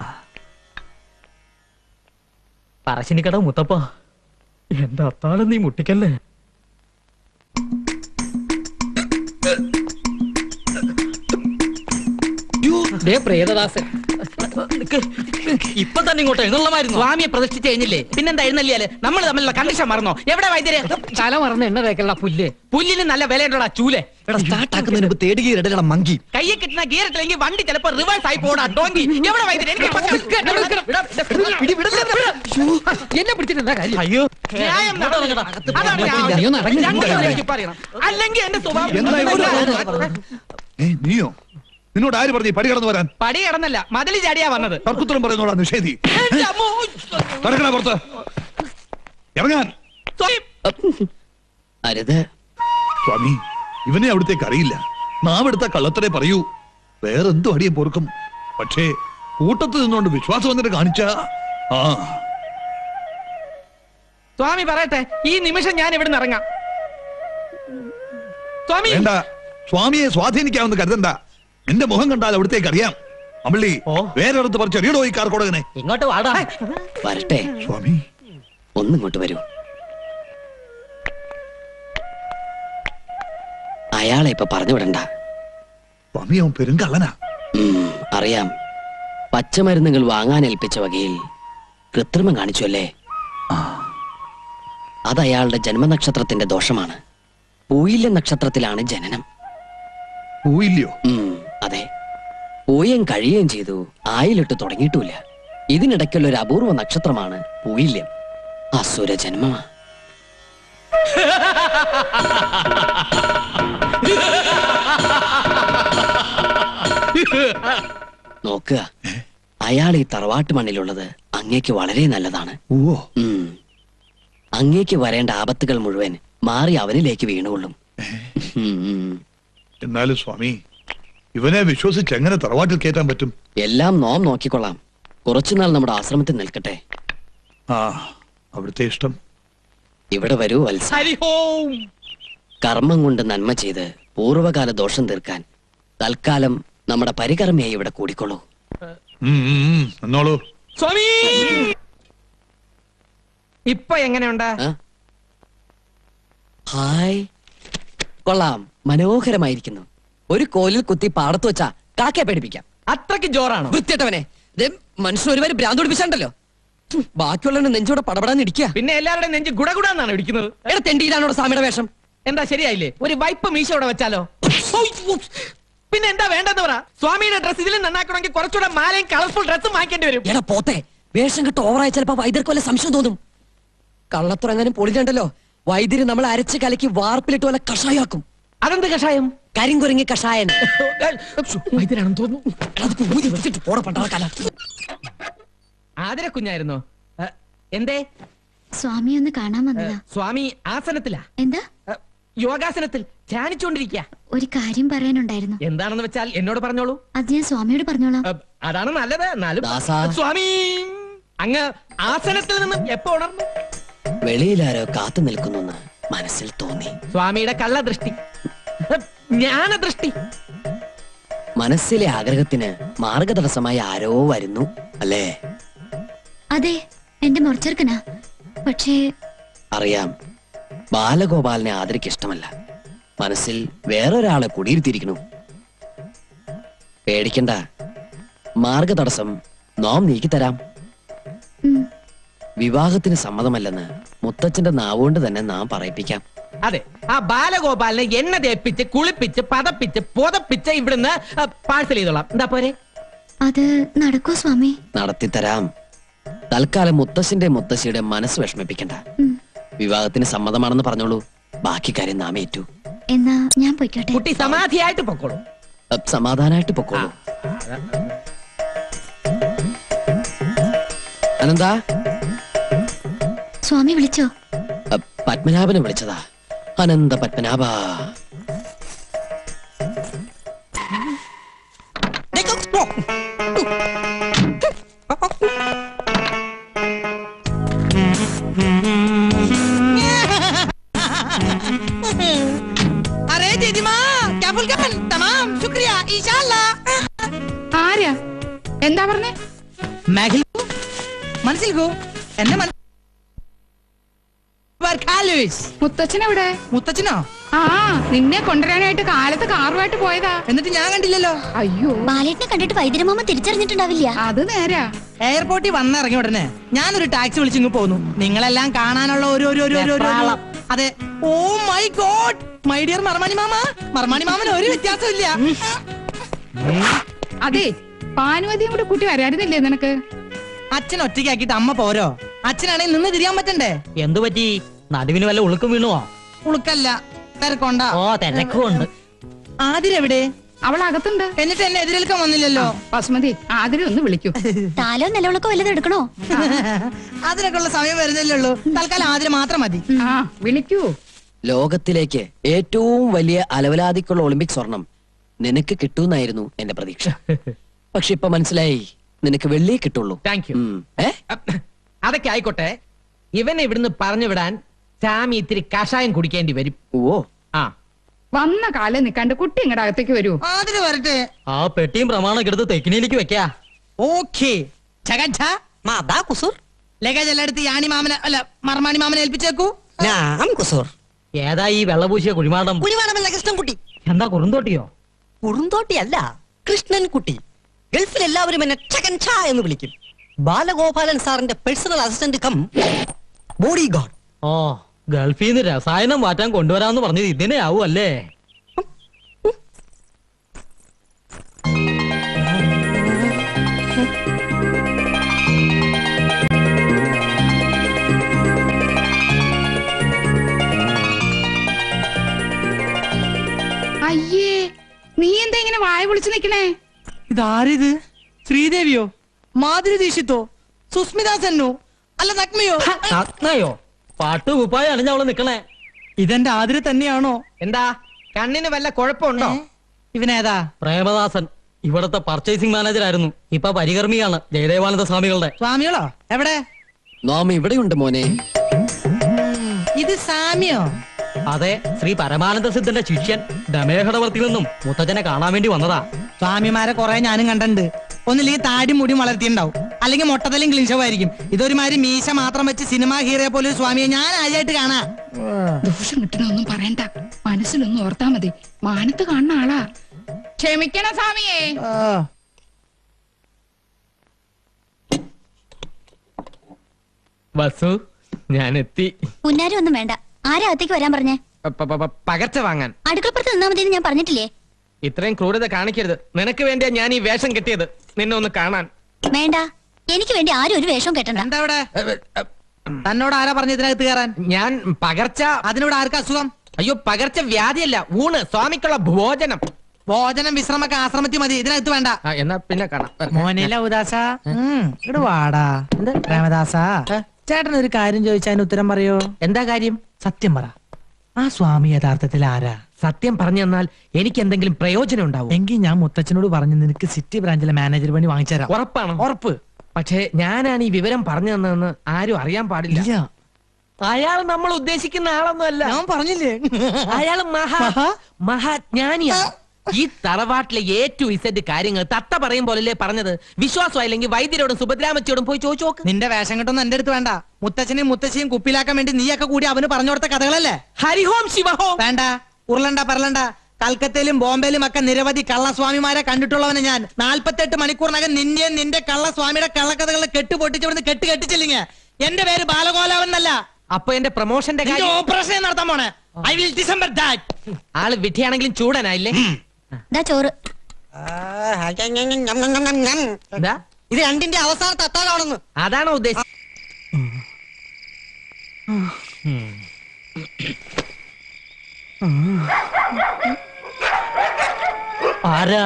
പറശ്ശിനിക്കട മുത്തപ്പ എന്റെ അത്താഴം നീ മുട്ടിക്കല്ലേ ദേ പ്രേതദാസൻ നിക്ക്. ഇപ്പൊ തന്നെ ഇങ്ങോട്ട് എഴുന്നള്ളമായിരുന്നു സ്വാമിയെ പ്രതിഷ്ഠിച്ച് കഴിഞ്ഞില്ലേ പിന്നെന്താ എഴുന്നള്ളിയാല് നമ്മൾ തമ്മിലുള്ള കണ്ടീഷൻ മറന്നോ എവിടെ വൈദ്യര് തല മറന്ന് എണ്ണ തേക്കല്ല പുല്ല് പുല്ലിന് നല്ല വിലയുണ്ടോടാ ചൂല് എടാ സ്റ്റാർട്ട് ആക്കുന്നതിന് മുമ്പ് തേടി കീറിടലടാ മങ്കി കയ്യെ കിട്ടുന്ന ഗിയർ ഇട്ടില്ലെങ്കിൽ വണ്ടി ചിലപ്പോ റിവേഴ്സ് ആയി പോടാ ഡോങ്കി എവിടെ വൈദ്യര് എനിക്ക് എന്നെ പിടിച്ചിട്ട് എന്താ കാര്യം അയ്യോ ന്യായം നടക്കണം. അതാണ് ഞാൻ നീ ഒന്ന് ഇറങ്ങ്. രണ്ടുപേരും എനിക്ക് പറയണം അല്ലെങ്കിൽ എന്റെ എന്താ ഇവിടെ? സ്വഭാവം ഏ നീയോ നിന്നോട് ആര് പറഞ്ഞു ഈ പടി കടന്നു വരാൻ പടി കിടന്നല്ല മതില് ചാടിയാ വന്നത് തർക്കുത്തരം പറയുന്നോടാ നിഷേധി എന്റെ അമ്മോ. കടക്കണ പുറത്ത് ഇറങ്ങാൻ സ്വാമി, അരുത് സ്വാമി ഇവനെ അവിടത്തേക്ക് അറിയില്ല നാവെടുത്ത കള്ളത്തരെ പറയൂ വേറെന്തു അടിയെ പൊറുക്കും പക്ഷേ കൂട്ടത്തിൽ നിന്നുകൊണ്ട് വിശ്വാസം വന്നിട്ട് കാണിച്ച ആ സ്വാമി പറയട്ടെ ഈ നിമിഷം ഞാൻ ഇവിടുന്ന് ഇറങ്ങാം സ്വാമി വേണ്ട സ്വാമിയെ സ്വാധീനിക്കാമെന്ന് കരുതണ്ട നിന്റെ മുഖം കണ്ടാൽ അവിടത്തേക്ക് അറിയാം അമള്ളി ഓ. വേറൊരിടത്ത് പറിച്ച് എറിയടോ ഈ കാർക്കോടകനെ ഇങ്ങോട്ട് വാടാ വരട്ടെ സ്വാമി ഒന്നിങ്ങോട്ട് വരൂ അയാളെ ഇപ്പൊ പറഞ്ഞു വിടണ്ട സ്വാമി അവൻ പെരുങ്കള്ളനാ ഉം, അറിയാം പച്ചമരുന്നുകൾ വാങ്ങാൻ ഏൽപ്പിച്ച വകയിൽ കൃത്രിമം കാണിച്ചു അല്ലേ അത് അയാളുടെ ജന്മനക്ഷത്രത്തിന്റെ ദോഷമാണ് പൂയില്യ നക്ഷത്രത്തിലാണ് ജനനം പോയില്ലയോ ഉം, അതെ പൂയം കഴിയുകയും ചെയ്തു ആയിലിട്ട് തുടങ്ങിയിട്ടുമില്ല ഇതിനിടയ്ക്കുള്ള ഒരു അപൂർവ നക്ഷത്രമാണ് പൂയില്യം അസുര ജന്മമാ നോക്കുക അയാൾ ഈ തറവാട്ട് മണ്ണിലുള്ളത് അങ്ങേക്ക് വളരെ നല്ലതാണ് ഓ ഉം. അങ്ങേക്ക് വരേണ്ട ആപത്തുകൾ മുഴുവൻ മാറി അവനിലേക്ക് വീണുകൊള്ളും ഉം, ഉം. എന്നാലും സ്വാമി ഇവനെ വിശ്വസിച്ച് എങ്ങനെ തറവാട്ടിൽ കയറ്റാൻ പറ്റും എല്ലാം നോം നോക്കിക്കൊള്ളാം കുറച്ചുനാൾ നമ്മുടെ ആശ്രമത്തിൽ നിൽക്കട്ടെ ആ അവിടുത്തെ ഇഷ്ടം ഇവിടെ വരൂ വത്സ ഹരിഹോം കർമ്മം കൊണ്ട് നന്മ ചെയ്ത് പൂർവ്വകാല ദോഷം തീർക്കാൻ തൽക്കാലം നമ്മുടെ പരികർമ്മയെ ഇവിടെ കൂടിക്കൊള്ളൂ ഉം, ഉം, ഉം. എന്നോളൂ സ്വാമി ഇപ്പൊ എങ്ങനെയുണ്ട് ആ? ഹായ് കൊള്ളാം മനോഹരമായിരിക്കുന്നു ഒരു കോലിൽ കുത്തി പാടത്ത് വെച്ചാ കാക്കയെ പേടിപ്പിക്കാം അത്രയ്ക്ക് ജോറാണോ വൃത്തിയട്ടവനെ മനുഷ്യൻ ഒരുപാട് ഭ്രാന്ത് പിടിപ്പിച്ചാണ്ടല്ലോ ബാക്കിയുള്ളവന്റെ നെഞ്ചോടെ പടപടാന്ന് ഇടിക്കുക പിന്നെ എല്ലാവരുടെയും നെഞ്ച് ഗുടഗുടാന്നാണ് ഇടിക്കുന്നത് എടാ തെണ്ടിയിലാണോ സ്വാമിയുടെ വേഷം എന്താ ശരിയായില്ലേ ഒരു വൈപ്പ് മീശ ഇവിടെ വെച്ചാലോ പിന്നെ എന്താ വേണ്ടെന്ന് പറ സ്വാമിയുടെ ഡ്രസ് ഇതിൽ നന്നാക്കണമെങ്കിൽ കുറച്ചുകൂടെ മാലയും കളർഫുൾ ഡ്രസ്സും വാങ്ങിക്കേണ്ടി വരും എടാ പോത്തെ വേഷം കെട്ട് ഓവറായ ചിലപ്പോ വൈദ്യർക്ക് വല്ല സംശയം തോന്നും കള്ളത്തുറങ്ങാനും പൊളിഞ്ഞുണ്ടല്ലോ വൈദ്യര് നമ്മൾ അരച്ച് കലക്കി വാർപ്പിലിട്ട് വല്ല കഷായാക്കും അതെന്ത് കഷായം കരിങ്കുരങ്ങി കഷായൻ വൈദ്യരാണെന്ന് തോന്നുന്നു എടാ, അത് ഊതി വെച്ചിട്ട് പോടാ പണ്ടാറക്കാല ആതിര കുഞ്ഞായിരുന്നോ ഏ, എന്തേ സ്വാമി ഒന്ന് കാണാൻ വന്നതാ സ്വാമി ആസനത്തിലാ എന്താ ഏ, യോഗാസനത്തിൽ ധ്യാനിച്ചുകൊണ്ടിരിക്കുക ഒരു കാര്യം പറയാനുണ്ടായിരുന്നു എന്താണെന്ന് വെച്ചാൽ എന്നോട് പറഞ്ഞോളൂ അത് ഞാൻ സ്വാമിയോട് പറഞ്ഞോളാം ഏ, അതാണ് നല്ലത് എന്നാലും ദാസാ. സ്വാമി അങ്ങ് ആസനത്തിൽ നിന്നും എപ്പോ ഉണർന്നു വെളിയിലാരോ കാത്തു നിൽക്കുന്നെന്ന് മനസ്സിൽ തോന്നി സ്വാമിയുടെ കള്ളദൃഷ്ടി ഏ, ജ്ഞാനദൃഷ്ടി മനസ്സിലെ ആഗ്രഹത്തിന് മാർഗതടസ്സമായി ആരോ വരുന്നു അല്ലേ അതെ എന്റെ മുറച്ചെറുക്കനാ പക്ഷേ അറിയാം ബാലഗോപാലിനെ ആദരിക്ക് ഇഷ്ടമല്ല മനസ്സിൽ വേറൊരാളെ കുടിയിരുത്തിയിരിക്കണു പേടിക്കണ്ട മാർഗതടസ്സം നോം നീക്കിത്തരാം ഉം, വിവാഹത്തിന് സമ്മതമല്ലെന്ന് മുത്തച്ഛന്റെ നാവുകൊണ്ട് തന്നെ നാം പറയിപ്പിക്കാം അതെ ആ ബാലഗോപാലിനെ എണ്ണ തേപ്പിച്ച് കുളിപ്പിച്ച് പതപ്പിച്ച് പുതപ്പിച്ച് ഇവിടുന്ന് പാഴ്സൽ ചെയ്തോളാം എന്താ പോരെ അത് നടക്കോ സ്വാമി നടത്തിത്തരാം തൽക്കാലം മുത്തശ്ശന്റെ മുത്തശ്ശിയുടെ മനസ്സ് വിഷമിപ്പിക്കണ്ട ഉം. വിവാഹത്തിന് സമ്മതമാണെന്ന് പറഞ്ഞോളൂ ബാക്കി കാര്യം നാം ഏറ്റു എന്നാ ഞാൻ പോയിക്കോട്ടെ കുട്ടി സമാധിയായിട്ട് പൊക്കോളൂ അഹ് സമാധാനായിട്ട് പൊക്കോളൂ അനന്താ സ്വാമി വിളിച്ചോ അഹ് പത്മനാഭനെ വിളിച്ചതാ അനന്ത പത്മനാഭ अरे दीदी माँ क्या फुल कफन तमाम शुक्रिया इंशाल्लाह ആരാ എന്താ പറഞ്ഞേ മേഘൽ മനസ്സിൽക്കോ എന്നെ മന- ഖാലൂസ്. മുത്തച്ഛനെവിടെ മുത്തച്ഛനോ ആ നിന്നെ കൊണ്ടുവരാനായിട്ട് കാലത്ത് കാറുമായിട്ട് പോയതാ എന്നിട്ട് ഞാൻ കണ്ടില്ലല്ലോ അയ്യോ ബാലേട്ടിനെ കണ്ടിട്ട് വൈദ്യരമാമ തിരിച്ചറിഞ്ഞിട്ടുണ്ടാവില്ല അത് നേരാ എയർപോർട്ടിൽ വന്നിറങ്ങി ഉടനെ ഞാനൊരു ടാക്സി വിളിച്ചിങ്ങ് പോന്നു നിങ്ങളെല്ലാം കാണാനുള്ള ഒരു ഒരു ഒരു ഒരു- ഒരു വെപ്രാളം. അതെ oh my god my dear Marmani മാമ മർമാണി മാമന് ഒരു വ്യത്യാസമില്ല അതെ പാനുവതിയും കൂടെ കൂട്ടി വരായിരുന്നില്ലേ നിനക്ക് അച്ഛൻ ഒറ്റയ്ക്കാക്കിട്ട് അമ്മ പോരോ അച്ഛനാണെങ്കിൽ നിന്ന് തിരിയാൻ പറ്റണ്ടേ എന്തു പറ്റി നടുവിന് വല്ല ഉളുക്കും വീണുവോ ഉളുക്കല്ല തിരക്കൊണ്ട ഓ തിരക്കുണ്ട് ആതിരെവിടെ അവൾ അകത്തുണ്ട് എന്നിട്ട് എന്നെ എതിരേൽക്കാൻ വന്നില്ലല്ലോ ബസ്മതി ആതിരെ ഒന്ന് വിളിക്കൂ താലോ നിലവിളക്കോ വല്ലതും എടുക്കണോ അതിനൊക്കെ ഉള്ള സമയം വരുന്നില്ലേ ഉള്ളൂ തൽക്കാലം ആതിര മാത്രം മതി ആ വിളിക്കൂ ലോകത്തിലേക്ക് ഏറ്റവും വലിയ അലവലാതിക്കുള്ള ഒളിമ്പിക് സ്വർണം നിനക്ക് കിട്ടൂന്നായിരുന്നു എന്റെ പ്രതീക്ഷ പക്ഷെ ഇപ്പൊ മനസ്സിലായി നിനക്ക് വെള്ളിയേ കിട്ടുള്ളൂ താങ്ക് യു ഉം. ഏ അതൊക്കെ ആയിക്കോട്ടെ ഇവനെ ഇവിടുന്ന് പറഞ്ഞു വിടാൻ സാമി ഇത്തിരി കഷായം കുടിക്കേണ്ടി വരും ഓ ആ വന്ന കാലം നിക്കാണ്ട് കുട്ടി ഇങ്ങടെ അകത്തേക്ക് വരൂ ആതിര വരട്ടെ ആ പെട്ടിയും പ്രമാണൊക്കെ എടുത്ത് തെക്കിനിയിലേക്ക് വെക്കാ ഓക്കേ ചകച്ച മാതാ കുസൂർ ലഗേജ് എല്ലാം എടുത്ത് യാണി മാമനെ അല്ല മർമാണി മാമനെ ഏൽപ്പിച്ചേക്കൂ ഞാൻ കുസൂർ ഏതാ ഈ വെള്ളപൂശിയ കുഴിമാടം കുഴിമാടമല്ല കൃഷ്ണൻകുട്ടി എന്താ കുറുന്തോട്ടിയോ കുറുന്തോട്ടിയല്ല കൃഷ്ണൻകുട്ടി ഗൾഫിൽ എല്ലാവരും എന്നെ ചകൻ ഛാ എന്ന് വിളിക്കും ബാലഗോപാലൻ സാറിന്റെ personal assistant cum bodyguard ഓ ഗൾഫിൽ നിന്ന് രസായനം മാറ്റാൻ കൊണ്ടുവരാന്ന് പറഞ്ഞത് ഇതിനെ ആവും അല്ലേ അയ്യേ നീ എന്താ ഇങ്ങനെ വായ പൊളിച്ചു നിക്കണേ ഇതാരിത് ശ്രീദേവിയോ മാധുരി ദീക്ഷിത്തോ സുസ്മിത സെന്നോ അല്ല നഗ്മയോ നഗ്നയോ പാട്ട് കുപ്പായ അണിഞ്ഞ അവള് നിക്കണേ ഇതെന്റെ ആതിര തന്നെയാണോ എന്താ കണ്ണിന് വല്ല കുഴപ്പമുണ്ടോ ഇവനേതാ പ്രേമദാസൻ ഇവിടത്തെ പർച്ചേസിംഗ് മാനേജർ ആയിരുന്നു ഇപ്പൊ പരികർമ്മിയാണ് ജയദേവാനന്ദ സ്വാമികളുടെ സ്വാമികളോ എവിടെ നാം ഇവിടെയുണ്ട് മോനെ ഇത് സാമിയോ അതെ ശ്രീ പരമാനന്ദ സിദ്ധന്റെ ശിഷ്യൻ ദമേഹടവർത്തിൽ നിന്നും മുത്തച്ഛനെ കാണാൻ വേണ്ടി വന്നതാ സ്വാമിമാരെ കുറെ ഞാനും കണ്ടിട്ടുണ്ട് ഒന്നില്ലെങ്കിൽ താടി മുടി വളർത്തിയിട്ടുണ്ടാവും അല്ലെങ്കിൽ മൊട്ടത്തലും ക്ലിൻഷവായിരിക്കും ഇതൊരുമാതിരി മീശ മാത്രം വെച്ച് സിനിമ ഹീറോയെ പോലെ ഒരു സ്വാമിയെ ഞാൻ ആദ്യമായിട്ട് കാണാ ദോഷം കിട്ടണൊന്നും പറയണ്ട മനസ്സിലൊന്നും ഓർത്താ മതി മാനത്ത് കാണുന്ന ആളാ ക്ഷമിക്കണം സ്വാമിയേ വസു ഞാൻ എത്തി പുന്നാരും ഒന്നും വേണ്ട ആരാ അകത്തേക്ക് വരാൻ പറഞ്ഞേ പ- പ- പ- പകർച്ച വാങ്ങാൻ അടുക്കളപ്പുറത്ത് നിന്നാ മതി ഞാൻ പറഞ്ഞിട്ടില്ലേ ഇത്രയും ക്രൂരത കാണിക്കരുത് നിനക്ക് വേണ്ടിയാ ഞാൻ ഈ വേഷം കെട്ടിയത് നിന്നെ ഒന്ന് കാണാൻ വേണ്ട എനിക്ക് വേണ്ടി ആരും ഒരു വേഷവും കെട്ടണ്ട എന്താ ഇവിടെ തന്നോട് ആരാ പറഞ്ഞു ഇതിനകത്ത് കയറാൻ ഞാൻ പകർച്ച അതിനോട് ആർക്കാ അസുഖം അയ്യോ പകർച്ച വ്യാധിയല്ല ഊണ് സ്വാമിക്കുള്ള ഭോജനം ഭോജനം വിശ്രമൊക്കെ ആശ്രമത്തിൽ മതി ഇതിനകത്ത് വേണ്ട ആ, എന്നാ പിന്നെ കാണാം മോനില ഉദാസ ഇവിടെ വാടാ രാമദാസ ചേട്ടൻ ഒരു കാര്യം ചോദിച്ചാൽ അതിന് ഉത്തരം പറയോ എന്താ കാര്യം സത്യം പറ ആ സ്വാമി യഥാർത്ഥത്തിൽ ആരാ സത്യം പറഞ്ഞു തന്നാൽ എനിക്ക് എന്തെങ്കിലും പ്രയോജനം ഉണ്ടാവും എങ്കിൽ ഞാൻ മുത്തച്ഛനോട് പറഞ്ഞു നിനക്ക് സിറ്റി ബ്രാഞ്ചിലെ മാനേജർ പണി വാങ്ങിച്ചു തരാം ഉറപ്പാണോ ഉറപ്പ് പക്ഷേ ഞാനാണ് ഈ വിവരം പറഞ്ഞു തന്നതെന്ന് ആരും അറിയാൻ പാടില്ല ഇല്ല അയാൾ നമ്മൾ ഉദ്ദേശിക്കുന്ന ആളൊന്നും അല്ല ഞാൻ പറഞ്ഞില്ലേ അയാള് മഹാ മഹാ? മഹാജ്ഞാനിയാണ് ഈ തറവാട്ടിലെ എ ടു ഇസഡ് കാര്യങ്ങൾ തത്ത പറയും പോലല്ലേ പറഞ്ഞത് വിശ്വാസമായില്ലെങ്കിൽ വൈദ്യരോടും സുഭദ്രാമച്ചിയോടും പോയി ചോദിച്ചു നോക്ക് നിന്റെ വേഷം കെട്ടൊന്നും എന്റെ അടുത്ത് വേണ്ട മുത്തച്ഛനെയും മുത്തശ്ശിയും കുപ്പിലാക്കാൻ വേണ്ടി നീയൊക്കെ കൂടി അവന് പറഞ്ഞു കൊടുത്ത കഥകളല്ലേ ഹരിഹോം ശിവഹോം വേണ്ട ഉരുളണ്ട പറലണ്ട കൽക്കത്തയിലും ബോംബെയിലും ഒക്കെ നിരവധി കള്ളസ്വാമിമാരെ കണ്ടിട്ടുള്ളവന് ഞാൻ നാൽപ്പത്തെട്ട് മണിക്കൂറിനകം നിന്നെ നിന്റെ കള്ളസ്വാമിയുടെ കള്ളക്കഥകൾ കെട്ട് പൊട്ടിച്ചിവിടുന്ന് കെട്ട് കെട്ടിച്ചില്ലെങ്കിൽ എന്റെ പേര് ബാലഗോലാവൻ എന്നല്ല അപ്പൊ എന്റെ പ്രൊമോഷന്റെ നിന്റെ കാര്യം ഓപ്പറേഷൻ നടത്താൻ പോണേ ഐ വിൽ ഡിസംബർ ദാറ്റ് ആള് വിധിയാണെങ്കിലും ചൂടനായില്ലേ ദാ ചോറ് എന്താ ഇത് രണ്ടിന്റെ അവസാനത്തെ അത്താഴമാണെന്ന് അതാണോ ഉദ്ദേശിച്ചത് ആരാ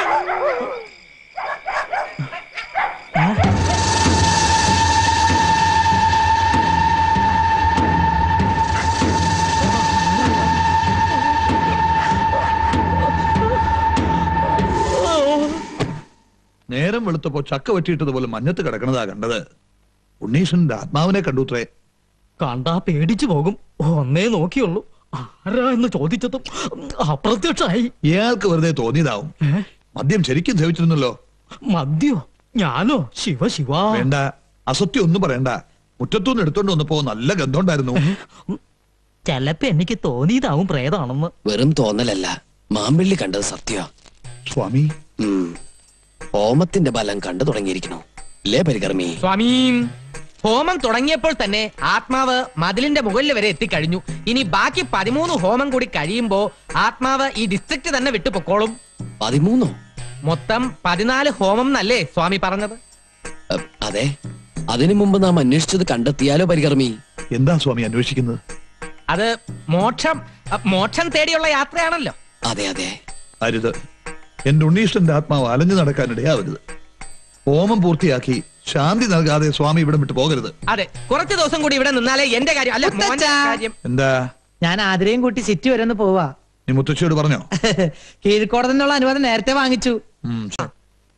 നേരം വെളുത്തപ്പോ ചക്ക വെട്ടിയിട്ടതുപോലെ മഞ്ഞത്ത് കിടക്കണതാ കണ്ടത് ഉണ്ണീഷന്റെ ആത്മാവിനെ കണ്ടുത്രേ കണ്ടാ പേടിച്ചു പോകും ഒന്നേ നോക്കിയുള്ളൂ ആരാ എന്ന് ചോദിച്ചതും അപ്രത്യക്ഷമായി ഇയാൾക്ക് വെറുതെ തോന്നിയതാവും മദ്യം ശരിക്കും സേവിച്ചിരുന്നല്ലോ മദ്യോ ഞാനോ ശിവ ശിവ വേണ്ട അസത്യം ഒന്നും പറയണ്ട മുറ്റത്തുനിന്ന് എടുത്തോണ്ട് വന്നപ്പോ നല്ല ഗന്ധമുണ്ടായിരുന്നു ചെലപ്പോ എനിക്ക് തോന്നിയതാവും പ്രേതാണെന്ന് വെറും തോന്നലല്ല മാമ്പിള്ളി കണ്ടത് സത്യ സ്വാമി ഹോമത്തിന്റെ ബലം കണ്ടു തുടങ്ങിയിരിക്കണു അല്ലേ പരികർമ്മി സ്വാമീ ഹോമം തുടങ്ങിയപ്പോൾ തന്നെ ആത്മാവ് മതിലിന്റെ മുകളിൽ വരെ എത്തിക്കഴിഞ്ഞു ഇനി ബാക്കി പതിമൂന്ന് ഹോമം കൂടി കഴിയുമ്പോ ആത്മാവ് ഈ ഡിസ്ട്രിക്ട് തന്നെ വിട്ടുപൊക്കോളും പതിമൂന്നോ മൊത്തം പതിനാല് ഹോമം എന്നല്ലേ സ്വാമി പറഞ്ഞത് അ, അതെ അതിനു മുമ്പ് നാം അന്വേഷിച്ചത് കണ്ടെത്തിയാലോ പരികർമ്മി എന്താ സ്വാമി അന്വേഷിക്കുന്നത് അത് മോക്ഷം അ, മോക്ഷം തേടിയുള്ള യാത്രയാണല്ലോ അതെ അതെ അരുത് എന്റെ ഉണ്ണീഷ്ടന്റെ ആത്മാവ് അലഞ്ഞു നടക്കാനിടയാവരുത് ഹോമം പൂർത്തിയാക്കി ശാന്തി നൽകാതെ സ്വാമി ഇവിടെ വിട്ടു പോകരുത് അതെ കുറച്ച് ദിവസം കൂടി ഇവിടെ നിന്നാലേ എന്റെ കാര്യം അല്ല മോന്റെ കാര്യം എന്താ ഞാൻ ആതിരയും കൂട്ടി സിറ്റി വരെ ഒന്ന് പോവാ നീ മുത്തശ്ശിയോട് പറഞ്ഞോ കീഴ്ക്കോടതി നിന്നുള്ള അനുവാദം നേരത്തെ വാങ്ങിച്ചു ഉം, ശരി.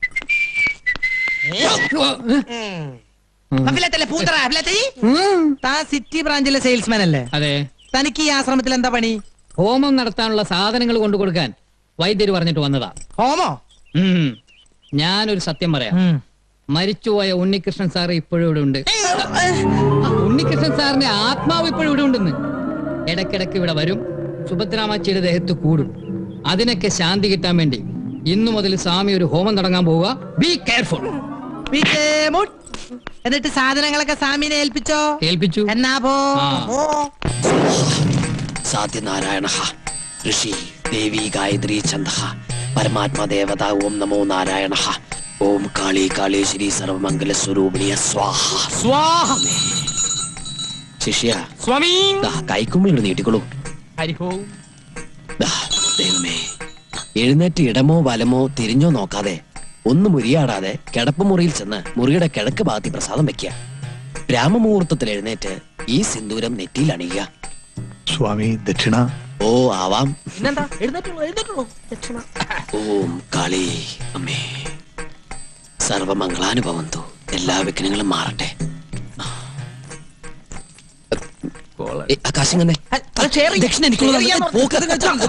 അഭിലാത്തല്ലേ, പൂത്തറ, അഭിലാത്തേ? താൻ സിറ്റി ബ്രാഞ്ചിലെ സെയിൽസ്മാൻ അല്ലേ അതെ തനിക്ക് ഈ ആശ്രമത്തിൽ എന്താ പണി ഹോമം നടത്താനുള്ള സാധനങ്ങൾ കൊണ്ടു കൊടുക്കാൻ വൈദ്യര് പറഞ്ഞിട്ട് വന്നതാ ഹോമോ ഉം. ഞാനൊരു സത്യം പറയാം മരിച്ചുപോയ ഉണ്ണികൃഷ്ണൻ സാർ ഇപ്പോഴും ഇവിടെ ഉണ്ട് ഉണ്ണികൃഷ്ണൻ സാറിന്റെ ആത്മാവ് ഇപ്പോഴും ഇവിടെ ഉണ്ടെന്ന് ഇടയ്ക്കിടയ്ക്ക് ഇവിടെ വരും സുഭദ്രാമച്ചിയുടെ ദേഹത്ത് കൂടും അതിനൊക്കെ ശാന്തി കിട്ടാൻ വേണ്ടി ഇന്നു മുതൽ സ്വാമി ഒരു ഹോമം തുടങ്ങാൻ പോവുക ബി കെയർഫുൾ വിജേ മുട്ട്. എന്നിട്ട് സാധനങ്ങളൊക്കെ സാമിനെ ഏൽപ്പിച്ചോ ഏൽപ്പിച്ചു എന്നാ പോ ആ. പോ. സാധ്യനാരായണ ഋഷി ദേവി ഗായത്രി ഛന്ദ പരമാത്മ ദേവത ഓം നമോ നാരായണ ഓം കാളി കാളേശ്വരി സർവമംഗല സ്വരൂപിണിയ സ്വാഹ സ്വാഹ ശിഷ്യ സ്വാമി ദാ കൈക്കുമ്മിൾ നീട്ടിക്കൊള്ളൂ ഹരിഹോ ദാ, ദൈവമേ എഴുന്നേറ്റ് ഇടമോ വലമോ തിരിഞ്ഞോ നോക്കാതെ ഒന്നും മുരിയാടാതെ കിടപ്പ് മുറിയിൽ ചെന്ന് മുറിയുടെ കിഴക്ക് ഭാഗത്തി പ്രസാദം വെക്കുക ബ്രാഹ്മമുഹൂർത്തത്തിൽ എഴുന്നേറ്റ് ഈ സിന്ദൂരം നെറ്റിയിൽ അണിയുക സ്വാമി ദക്ഷിണ ഓ ആവാം പിന്നെന്താ എഴുന്നേറ്റുള്ളൂ എഴുന്നേറ്റുള്ളൂ ദക്ഷിണ ഓം കാളി അമ്മേ സർവമംഗളാനുഭവന്തു എല്ലാ വിഘ്നങ്ങളും മാറട്ടെ ഏയ്, ആകാശം തന്നെ അത് share ചെയ്യ്. ദക്ഷിണ എനിക്കുള്ളതാണ്. share ചെയ്യാൻ പറഞ്ഞു. പോക്കത് കാണിച്ചാൽ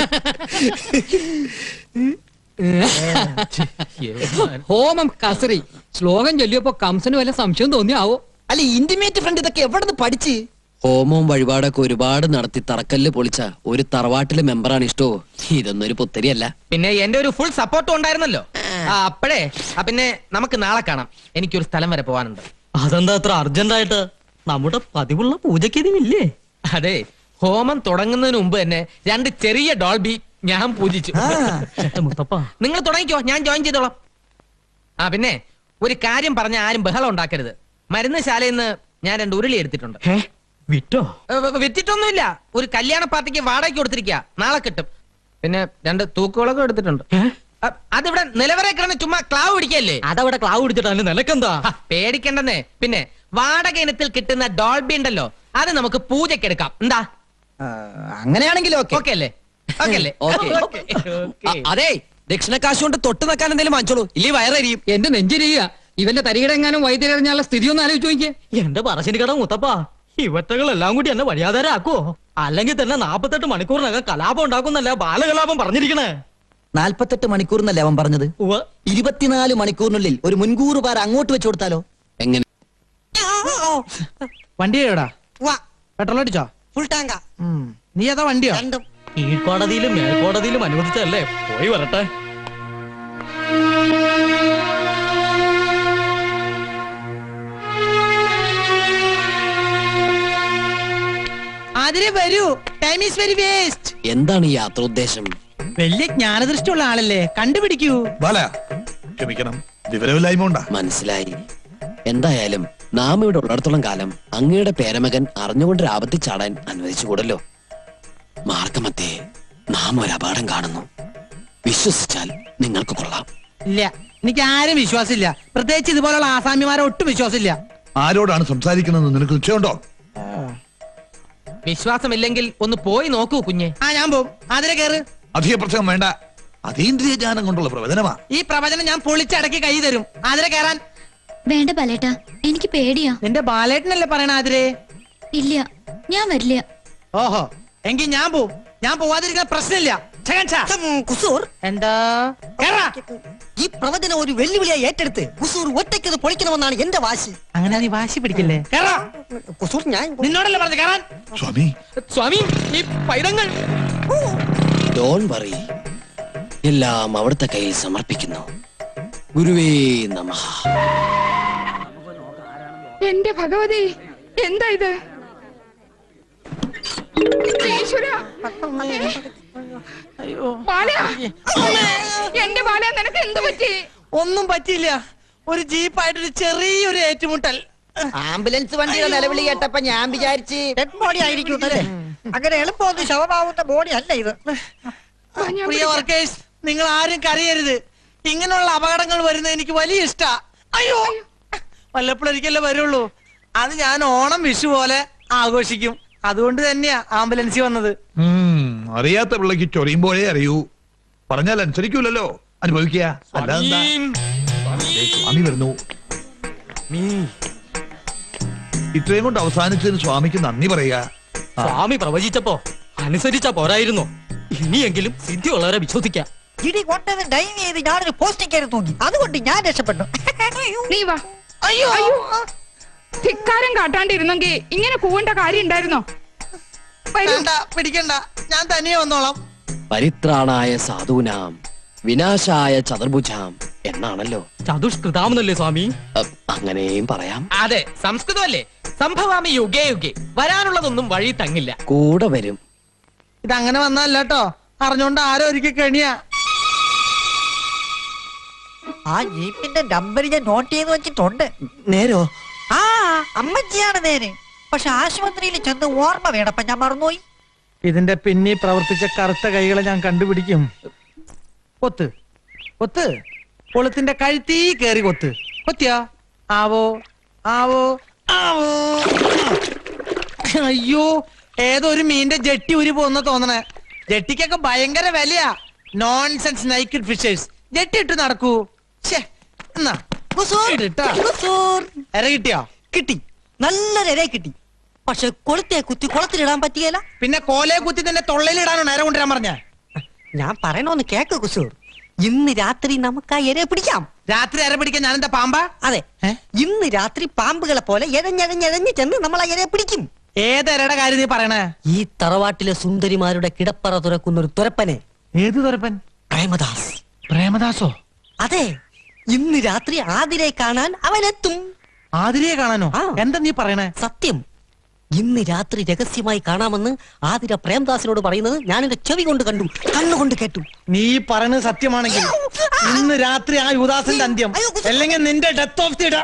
ഹോമം കസറി ശ്ലോകം ചൊല്ലിയപ്പോ കംസന് വല്ല സംശയം തോന്നിയാവോ അല്ല ഇന്റിമേറ്റ് ഫ്രണ്ട് ഇതൊക്കെ എവിടെ നിന്ന് പഠിച്ച് ഹോമവും വഴിപാടൊക്കെ ഒരുപാട് നടത്തി തറക്കല്ല് പൊളിച്ച ഒരു തറവാട്ടിലെ മെമ്പറാണ് ഇഷ്ടോ ഇതൊന്നും ഒരു പുത്തരിയല്ല പിന്നെ എന്റെ ഒരു ഫുൾ സപ്പോർട്ടും ഉണ്ടായിരുന്നല്ലോ ആ അപ്പഴേ ആ പിന്നെ നമുക്ക് നാളെ കാണാം എനിക്കൊരു സ്ഥലം വരെ പോവാനുണ്ട് അതെന്താ അത്ര അർജന്റായിട്ട് നമ്മുടെ പതിവുള്ള പൂജയ്ക്ക് ഇതില്ലേ അതെ ഹോമം തുടങ്ങുന്നതിന് മുമ്പ് തന്നെ രണ്ട് ചെറിയ ഡോൾബി ഞാൻ പൂജിച്ചു മുത്തപ്പ നിങ്ങൾ തുടങ്ങിക്കോ ഞാൻ ജോയിൻ ചെയ്തോളാം ആ പിന്നെ ഒരു കാര്യം പറഞ്ഞ ആരും ബഹളം ഉണ്ടാക്കരുത് മരുന്ന് ശാലയിൽ നിന്ന് ഞാൻ രണ്ട് ഉരുളി എടുത്തിട്ടുണ്ട് വിറ്റോ ഏ, വ- വിറ്റിട്ടൊന്നുമില്ല ഒരു കല്യാണ പാർട്ടിക്ക് വാടകയ്ക്ക് കൊടുത്തിരിക്കുക നാളെ കിട്ടും പിന്നെ രണ്ട് തൂക്കുകളൊക്കെ എടുത്തിട്ടുണ്ട് അ, അതിവിടെ നിലവരെ കിടന്ന് ചുമ്മാ ക്ലാവ് പിടിക്കല്ലേ അതവിടെ ക്ലാവ് പിടിച്ചിട്ട് അതിന് നിനക്കെന്താ ഹ, പേടിക്കണ്ടെന്നേ പിന്നെ വാടക ഇനത്തിൽ കിട്ടുന്ന ഡോൾബി ഉണ്ടല്ലോ അത് നമുക്ക് പൂജയ്ക്ക് എടുക്കാം എന്താ അങ്ങനെയാണെങ്കിൽ ഓക്കെ ഓക്കെ അല്ലേ ഓക്കെ അല്ലേ ഓക്കേ. Okay, okay. അ- അതെ ദക്ഷിണക്കാശ് കൊണ്ട് തൊട്ട് നിൽക്കാൻ എന്തെങ്കിലും വാങ്ങിച്ചോളൂ ഇല്ലേ വയറരിയും എന്റെ നെഞ്ചിരിയുക ഇവന്റെ തരികിടെങ്ങാനും വൈദ്യരറിഞ്ഞാലുള്ള സ്ഥിതി ഒന്ന് ആലോചിച്ച് നോക്കിയേ എന്റെ പറശ്ശിനി കട മുത്തപ്പ ഇവറ്റകളെല്ലാം കൂടി എന്നെ വഴിയാധാരാക്കുവോ അല്ലെങ്കിൽ തന്നെ നാപ്പത്തെട്ട് മണിക്കൂറിനകം കലാപം ഉണ്ടാക്കുന്നല്ല ബാലകലാപം പറഞ്ഞിരിക്കണേ നാൽപ്പത്തെട്ട് മണിക്കൂർ എന്നല്ലേ അവൻ പറഞ്ഞത് ഉവ്വ്. ഇരുപത്തിനാല് മണിക്കൂറിനുള്ളിൽ ഒരു മുൻകൂർ പാര അങ്ങോട്ട് വെച്ചു കൊടുത്താലോ എങ്ങനെ വണ്ടി എവിടാ പെട്രോൾ അടിച്ചോ ഫുൾ ടാങ്കാ ഉം. നീ ഏതാ വണ്ടിയോ രണ്ടും കീഴ്ക്കോടതിയിലും മേൽക്കോടതിയിലും അനുവദിച്ചല്ലേ പോയി വരട്ടെ അതിരെ വരൂ ടൈം ഈസ് വെരി വേസ്റ്റ് എന്താണ് ഈ യാത്രോദ്ദേശം വലിയ ജ്ഞാനദൃഷ്ടിയുള്ള ആളല്ലേ കണ്ടുപിടിക്കൂ ബാല ക്ഷമിക്കണം വിവരമില്ലായ്മ ഉണ്ടാ മനസ്സിലായി എന്തായാലും നാം ഇവിടെ ഉള്ളിടത്തോളം കാലം അങ്ങയുടെ പേരമകൻ അറിഞ്ഞുകൊണ്ട് ആപത്തിൽ ചാടാൻ അനുവദിച്ചുകൂടല്ലോ മാർഗമത്തെ നാം ഒരു അപകടം കാണുന്നു വിശ്വസിച്ചാൽ നിങ്ങൾക്ക് കൊള്ളാം ഇല്ല എനിക്ക് ആരും വിശ്വാസമില്ല പ്രത്യേകിച്ച് ഇതുപോലുള്ള ആസാമിമാരെ ഒട്ടും വിശ്വാസമില്ല ആരോടാണ് സംസാരിക്കണമെന്ന് നിനക്ക് നിശ്ചയമുണ്ടോ വിശ്വാസമില്ലെങ്കിൽ ഒന്ന് പോയി നോക്കൂ കുഞ്ഞെ ആ ഞാൻ പോവും അതിലെ കയറ് അധിക പ്രസംഗം വേണ്ട അതീന്ദ്രിയ ജ്ഞാനം കൊണ്ടുള്ള പ്രവചനമാ ഈ പ്രവചനം ഞാൻ പൊളിച്ചടക്കി കൈ തരും അതിലെ കയറാൻ വേണ്ട ബാലേട്ടാ എനിക്ക് പേടിയാ നിന്റെ ബാലേട്ടനല്ലേ പറയണ അതിരെ ഇല്ല ഞാൻ വരില്ല ഓഹോ എങ്കിൽ ഞാൻ പോവും ഞാൻ പോവാതിരിക്കുന്ന പ്രശ്നമില്ല ഛകൻ ഛ. കുസൂർ എന്താ കേറാ. ഈ പ്രവചനം ഒരു വെല്ലുവിളിയായി ഏറ്റെടുത്ത് കുസൂർ ഒറ്റയ്ക്കത് പൊളിക്കണമെന്നാണ് എന്റെ വാശി അങ്ങനെ നീ വാശി പിടിക്കില്ലേ കേറാ കുസൂർ ഞാൻ നിന്നോടല്ലേ പറഞ്ഞു കയറാൻ സ്വാമി സ്വാമി ഈ പൈതങ്ങൾ ഡോൺ വറി എല്ലാം അവിടുത്തെ കയ്യിൽ സമർപ്പിക്കുന്നു ഗുരുവേ നമഃ എന്റെ ഭഗവതി എന്താ ഇത് ഈശ്വരാ. ബാല എന്റെ ബാല നിനക്ക് എന്ത് പറ്റി ഒന്നും പറ്റിയില്ല ഒരു ജീപ്പായിട്ടൊരു ചെറിയൊരു ഏറ്റുമുട്ടൽ ആംബുലൻസ് വണ്ടിയുടെ നിലവിളി കേട്ടപ്പോ ഞാൻ വിചാരിച്ച് ഡെഡ് ബോഡി ആയിരിക്കും അല്ലേ അങ്ങനെ എളുപ്പമൊന്നും ശവമാവുന്ന ബോഡി അല്ല ഇത് പ്രിയ വർക്കേഴ്സ് നിങ്ങൾ ആരും കരയരുത് ഇങ്ങനെയുള്ള അപകടങ്ങൾ വരുന്നത് എനിക്ക് വലിയ ഇഷ്ടാ അയ്യോ വല്ലപ്പോഴൊരിക്കലേ വരുള്ളൂ അത് ഞാൻ ഓണം വിഷു പോലെ ആഘോഷിക്കും അതുകൊണ്ട് തന്നെയാ ആംബുലൻസിൽ വന്നത് ഉം, അറിയാത്ത പിള്ളക്ക് ചൊറിയുമ്പോഴേ അറിയൂ പറഞ്ഞാൽ അനുസരിക്കൂലല്ലോ അനുഭവിക്കുക അല്ലാതെന്താ ദേ, സ്വാമി വരുന്നു ഇത്രയും കൊണ്ട് അവസാനിച്ചതിന് സ്വാമിക്ക് നന്ദി പറയുക സ്വാമി പ്രവചിച്ചപ്പോ അനുസരിച്ചാ പോരായിരുന്നോ ഇനിയെങ്കിലും സിദ്ധിയുള്ളവരെ വിശ്വസിക്കാം ഇടി കൊണ്ടത് ഡൈവ് ചെയ്ത് ഞാനൊരു പോസ്റ്റിംഗ് കയറി തൂങ്ങി അതുകൊണ്ട് ഞാൻ രക്ഷപ്പെട്ടു നീ വാ അയ്യോ അയ്യോ ധിക്കാരം കാട്ടാണ്ടിരുന്നെങ്കിൽ ഇങ്ങനെ കൂവേണ്ട കാര്യം ഉണ്ടായിരുന്നോ വരൂ. വേണ്ട പിടിക്കണ്ട ഞാൻ തനിയെ വന്നോളാം പരിത്രാണായ സാധൂനാം വിനാശായ ചതുർഭുജാം എന്നാണല്ലോ ചതുഷ്കൃതാമെന്നല്ലേ സ്വാമി അ- അങ്ങനെയും പറയാം അതെ സംസ്കൃതമല്ലേ സംഭവാമി യുഗേ യുഗേ വരാനുള്ളതൊന്നും വഴി തങ്ങില്ല കൂടെ വരും ഇത് അങ്ങനെ വന്നല്ല കേട്ടോ അറിഞ്ഞോണ്ട് ആരോ ഒരിക്കൽ കണിയാ ആ ജീപ്പിന്റെ നമ്പർ ഞാൻ നോട്ട് ചെയ്ത് വെച്ചിട്ടുണ്ട് നേരോ ആ അമ്മച്ചിയാണ് നേരെ പക്ഷെ ആശുപത്രിയിൽ ചെന്ന് ഓർമ്മ വേണപ്പ ഞാൻ മറന്നുപോയി ഇതിന്റെ പിന്നി പ്രവർത്തിച്ച കറുത്ത കൈകളെ ഞാൻ കണ്ടുപിടിക്കും കൊത്ത് കൊത്ത് കൊളുത്തിന്റെ കഴുത്തീ കേറി കൊത്ത് കൊത്തിയാ ആവോ ആവോ ആവോ അയ്യോ ഏതോ ഒരു മീന്റെ ജെട്ടി ഉരി പോകുന്ന തോന്നണേ ജെട്ടിക്കൊക്കെ ഭയങ്കര വിലയാ നോൺസെൻസ് നൈക്കഡ് ഫിഷേഴ്സ് ജെട്ടി ഇട്ട് നടക്കൂ ശ്ശേ, എന്നാ ഇട്ടാ. എര കിട്ടിയോ കിട്ടി നല്ലൊരു ഇരയെ കിട്ടി പക്ഷെ കൊളുത്തെ കുത്തി കുളത്തിലിടാൻ പറ്റിയല്ല പിന്നെ കോലയെ കുത്തി തന്നെ തൊള്ളയിലിടാനോ നേരെ കൊണ്ടുവരാൻ പറഞ്ഞ ഞാൻ പറയണോന്ന് കേക്ക് കുസൂർ ഇന്ന് രാത്രി നമുക്ക് ആ ഇരയെ പിടിക്കാം രാത്രി അര പിടിക്കാൻ ഞാനെന്താ പാമ്പാ അതെ ഇന്ന് രാത്രി പാമ്പുകളെ പോലെ എഴഞ്ഞഴഞ്ഞഴഞ്ഞ് ചെന്ന് നമ്മൾ ആ ഇരയെ പിടിക്കും ഏതരയുടെ കാര്യം നീ പറയണേ ഈ തറവാട്ടിലെ സുന്ദരിമാരുടെ കിടപ്പറ തുറക്കുന്ന ഒരു തുരപ്പനെ ഏത് തുരപ്പൻ പ്രേമദാസ് പ്രേമദാസോ അതെ ഇന്ന് രാത്രി ആതിരെ കാണാൻ അവനെത്തും ആതിരയെ കാണാനോ എന്താ നീ പറയണേ സത്യം ഇന്ന് രാത്രി രഹസ്യമായി കാണാമെന്ന് ആതിര പ്രേംദാസിനോട് പറയുന്നത് ഞാൻ എന്റെ ചെവി കൊണ്ട് കണ്ടു കണ്ണുകൊണ്ട് കേട്ടു നീ പറയണത് സത്യമാണെങ്കിൽ ഇന്ന് രാത്രി ആ യുദാസിന്റെ അന്ത്യം അല്ലെങ്കിൽ നിന്റെ ഡെത്ത് ഓഫ് ദി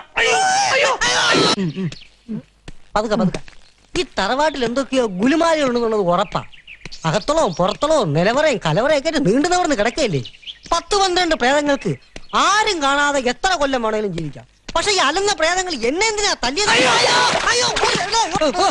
പതുക്കെ പതുക്കെ ഈ തറവാട്ടിൽ എന്തൊക്കെയോ ഗുലുമാലുണ്ടെന്നുള്ളത് ഉറപ്പാ അകത്തളവും പുറത്തളവും നിലവറയും കലവറയൊക്കെ ആയിട്ട് നീണ്ടു നിവർന്ന് കിടക്കയില്ലേ പത്ത് പന്ത്രണ്ട് പ്രേതങ്ങൾക്ക് ആരും കാണാതെ എത്ര കൊല്ലം വേണേലും ജീവിക്കാം പക്ഷെ ഈ അലന്ന പ്രേതങ്ങൾ എന്നെ എന്തിനാ തല്ലിയത് അയ്യോ, അയ്യോ.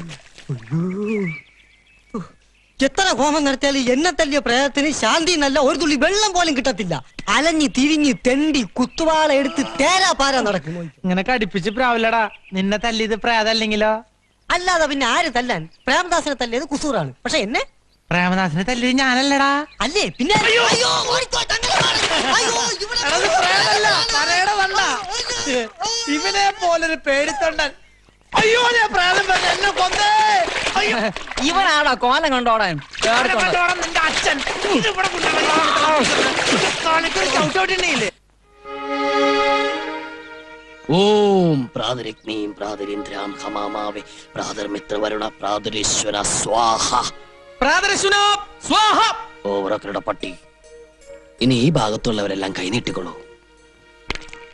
എത്ര ഹോമം നടത്തിയാലും എന്നെ തല്ലിയ പ്രേതത്തിന് ശാന്തി എന്നല്ല ഒരു തുള്ളി വെള്ളം പോലും കിട്ടത്തില്ല അലഞ്ഞ് തിരിഞ്ഞ് തെണ്ടി കുത്തുവാള എടുത്ത് തേരാ പാരാ നടക്കും ഇങ്ങനെ കടിപ്പിച്ച് പ്രാവില്ലടാ നിന്നെ തല്ലിയത് പ്രേതല്ലെങ്കിലോ അല്ലാതെ പിന്നെ ആര് തല്ലാൻ പ്രേമദാസിനെ തല്ലിയത് കുസൂറാണ് പക്ഷെ എന്നെ പ്രേമദാസിനെ തല്ലിയത് ഞാനല്ലടാ അല്ലേ പിന്നെ അയ്യോ, ഓടിക്കോ, തങ്ങളെ മാറ്. അയ്യോ, ഇവിടെ എടാ, ഇത് പ്രേതമല്ല, തലയുടെ വണ്ട. ഇവനെ പോലൊരു പേടിത്തൊണ്ടൻ അയ്യോ ഞാൻ പ്രേതം പറഞ്ഞു എന്നെ കൊന്നേ അയ്യോ ഇവനാടാ കോലം കൊണ്ടോടാൻ അവനെ കൊണ്ടുപോണം നിന്റെ അച്ഛൻ ഇത് ഇവിടെ കൊണ്ടുപോയി ചവിട്ടോട്ടുണ്ടെങ്കിലേ ഓം പ്രാതരഗ്നീം പ്രാതരീന്ദ്രാം ഹമാമാവേ പ്രാതർമിത്രവരുണ പ്രാതരീശ്വര സ്വാഹ പ്രാതരശുനോ സ്വാഹ ഓവറക്കരുടെ പട്ടി ഇനി ഈ ഭാഗത്തുള്ളവരെല്ലാം കൈനീട്ടിക്കൊള്ളൂ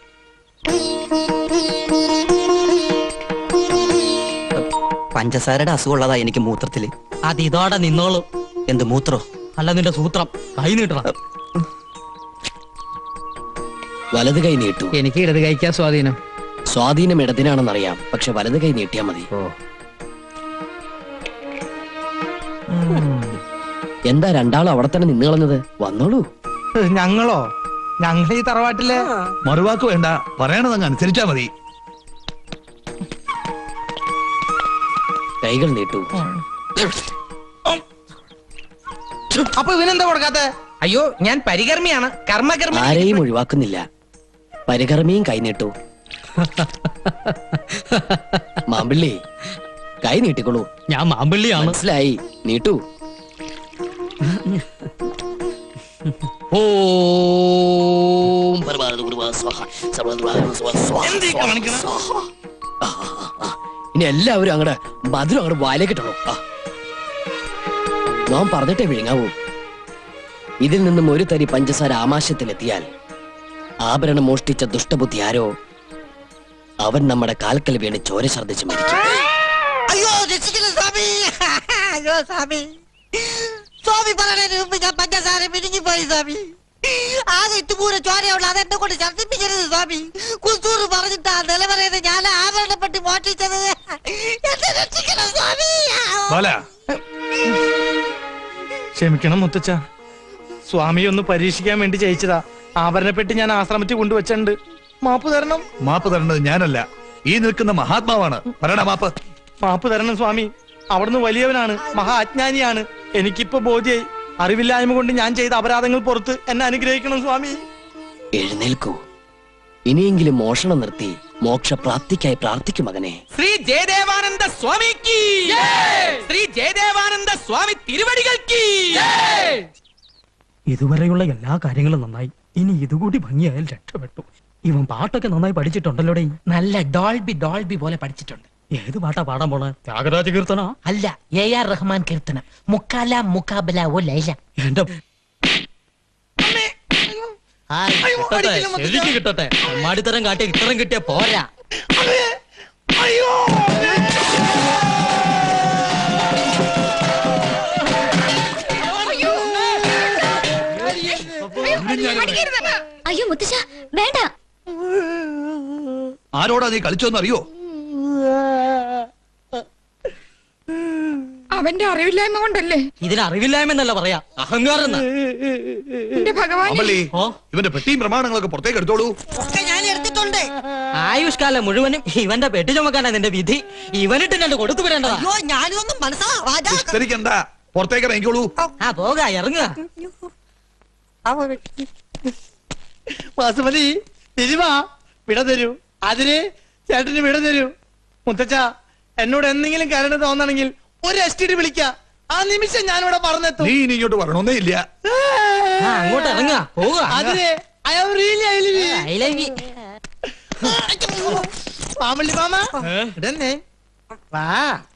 പഞ്ചസാരയുടെ അസുഖമുള്ളതാ എനിക്ക് മൂത്രത്തില് അത് ഇതോടെ നിന്നോളൂ എന്ത് മൂത്രോ അല്ല നിന്റെ സൂത്രം കൈ നീട്ടണം വലത് കൈ നീട്ടു എനിക്ക് ഇടത് കഴിക്കാൻ സ്വാധീനം സ്വാധീനം ഇടതിനാണെന്നറിയാം പക്ഷെ വലത് കൈ നീട്ടിയാ മതി എന്താ രണ്ടാളും അവിടെ തന്നെ നിന്ന് കളഞ്ഞത് വന്നോളൂ ഞങ്ങളോ ഞങ്ങൾ ഈ തറവാട്ടിലെ മറുവാക്ക് വേണ്ട പറയണതങ്ങ് അനുസരിച്ചാ മതി കൈകൾ നീട്ടു അപ്പൊ ഇവനെന്താ കൊടുക്കാത്ത അയ്യോ ഞാൻ പരികർമ്മിയാണ് കർമ്മകർമ്മി ആരെയും ഒഴിവാക്കുന്നില്ല പരികർമ്മിയും കൈ നീട്ടു മാമ്പിള്ളി കൈ നീട്ടിക്കോളൂ ഞാൻ മാമ്പിള്ളിയാണ് മനസ്സിലായി നീട്ടു ഓം പരമാനന്ദ ഗുരുവാ സ്വാഹ, സർവ്വധർമ്മാ സ്വാഹ, സ്വാഹ, സ്വാഹ, സ്വാഹ. ആ, ആ, ആ, ആ. ഇനി എല്ലാവരും അങ്ങടെ മധുരം അങ്ങോട്ട് വായിലേക്ക് ഇട്ടണോ ആ. നാം പറഞ്ഞിട്ടേ വിഴുങ്ങാവൂ ഇതിൽ നിന്നും ഒരു തരി പഞ്ചസാര ആമാശയത്തിലെത്തിയാൽ ആഭരണം മോഷ്ടിച്ച ദുഷ്ടബുദ്ധി ആരോ അവൻ നമ്മുടെ കാൽക്കൽ വീണ് ചോര ഛർദ്ദിച്ച് മരിക്കും അയ്യോ രക്ഷിക്കണം സ്വാമി അയ്യോ സ്വാമി സ്വാമി പറയുന്നതിന് മുമ്പ് ഞാൻ പഞ്ചസാര മിനുങ്ങിപ്പോയി സ്വാമി ആകെ ഇട്ടുപൂര ചോരയുള്ള അതെന്നെ കൊണ്ട് ഛർദ്ദിപ്പിക്കരുത് സ്വാമി കുസൂറ് പറഞ്ഞിട്ടാ നിലവറയത് ഞാൻ ആഭരണപ്പെട്ടി മോഷ്ടിച്ചത് എന്നെ രക്ഷിക്കണം സ്വാമി ബാല ക്ഷമിക്കണം മുത്തച്ഛ സ്വാമി ഒന്ന് പരീക്ഷിക്കാൻ വേണ്ടി ജയിച്ചതാ ആഭരണപ്പെട്ടി ഞാൻ ആശ്രമത്തിൽ കൊണ്ടുവച്ചിട്ടുണ്ട് മാപ്പ് തരണം മാപ്പ് തരേണ്ടത് ഞാനല്ല ഈ നിൽക്കുന്ന മഹാത്മാവാണ് പറയണ മാപ്പ് മാപ്പ് തരണം സ്വാമി അവിടുന്ന് വലിയവനാണ് മഹാ അജ്ഞാനിയാണ് എനിക്കിപ്പോ ബോധ്യായി അറിവില്ലായ്മ കൊണ്ട് ഞാൻ ചെയ്ത അപരാധങ്ങൾ പുറത്ത് എന്നെ അനുഗ്രഹിക്കണം സ്വാമി എഴുന്നേൽക്കൂ ഇനിയെങ്കിലും മോഷണം നിർത്തി മോക്ഷപ്രാപ്തിക്കായി പ്രാർത്ഥിക്കും മകനെ ശ്രീ ജയദേവാനന്ദ സ്വാമിക്ക് ശ്രീ ജയദേവാനന്ദ സ്വാമി തിരുവടികൾക്ക് ഇതുവരെയുള്ള എല്ലാ കാര്യങ്ങളും നന്നായി ഇനി ഇതുകൂടി ഭംഗിയായാൽ രക്ഷപ്പെട്ടു ഇവൻ പാട്ടൊക്കെ നന്നായി പഠിച്ചിട്ടുണ്ടല്ലോടെ നല്ല ഡോൾബി ഡോൾബി പോലെ പഠിച്ചിട്ടുണ്ട് ഏത് പാട്ടാ പാടാൻ പോണേ ത്യാഗരാജ കീർത്തന അല്ല എ ആർ റഹ്മാൻ കീർത്തനം മുക്കാല മുക്കാബല ഓ ലൈല എന്റെ അടിക്കില്ല മുത്തച്ഛ. ശരിക്ക് കിട്ടട്ടെ മാടിത്തരം കാട്ടി ഇത്തരം കിട്ടിയ പോരാ അടിക്കരുത് അയ്യോ മുത്തശ്ശ വേണ്ട ആരോടാ നീ കളിച്ചോന്ന് അറിയോ അവന്റെ അറിവില്ലായ്മ കൊണ്ടല്ലേ ഇതിന് അറിവില്ലായ്മെന്നല്ല പറയാ അഹങ്കാരം എന്നാ. എന്റെ ഭഗവാൻ അമ്പള്ളി ഇവന്റെ പെട്ടിയും പ്രമാണങ്ങളൊക്കെ പുറത്തേക്ക് എടുത്തോളൂ ഒക്കെ ഞാൻ എടുത്തിട്ടുണ്ട് ആയുഷ്കാലം മുഴുവനും ഇവന്റെ പെട്ടി ചുമക്കാനാ നിന്റെ വിധി ഇവനിട്ട് രണ്ട് കൊടുത്തു വിടേണ്ടതാ അയ്യോ ഞാനിതൊന്നും മനസ്സിലാ രാജാ വിസ്തരിക്കണ്ട പുറത്തേക്ക് ഇറങ്ങിക്കോളൂ ആ പോക ഇറങ്ങുക വാസുമതി തിരുമാ വിട തരൂ അതിന് ചേട്ടന് വിട തരൂ മുത്തച്ഛ എന്നോട് എന്തെങ്കിലും കരുണ തോന്നണെങ്കിൽ ഒരു എസ് ടി ഡി വിളിക്ക ആ നിമിഷം ഞാനിവിടെ പറഞ്ഞെത്തും നീ ഇനി ഇങ്ങോട്ട് വരണോന്നേ ഇല്ല ആ, അങ്ങോട്ട് ഇറങ്ങുക പോവുക അതിന് I am really I live I love you. മാമള്ളി മാമ ഇടന്നേ വാ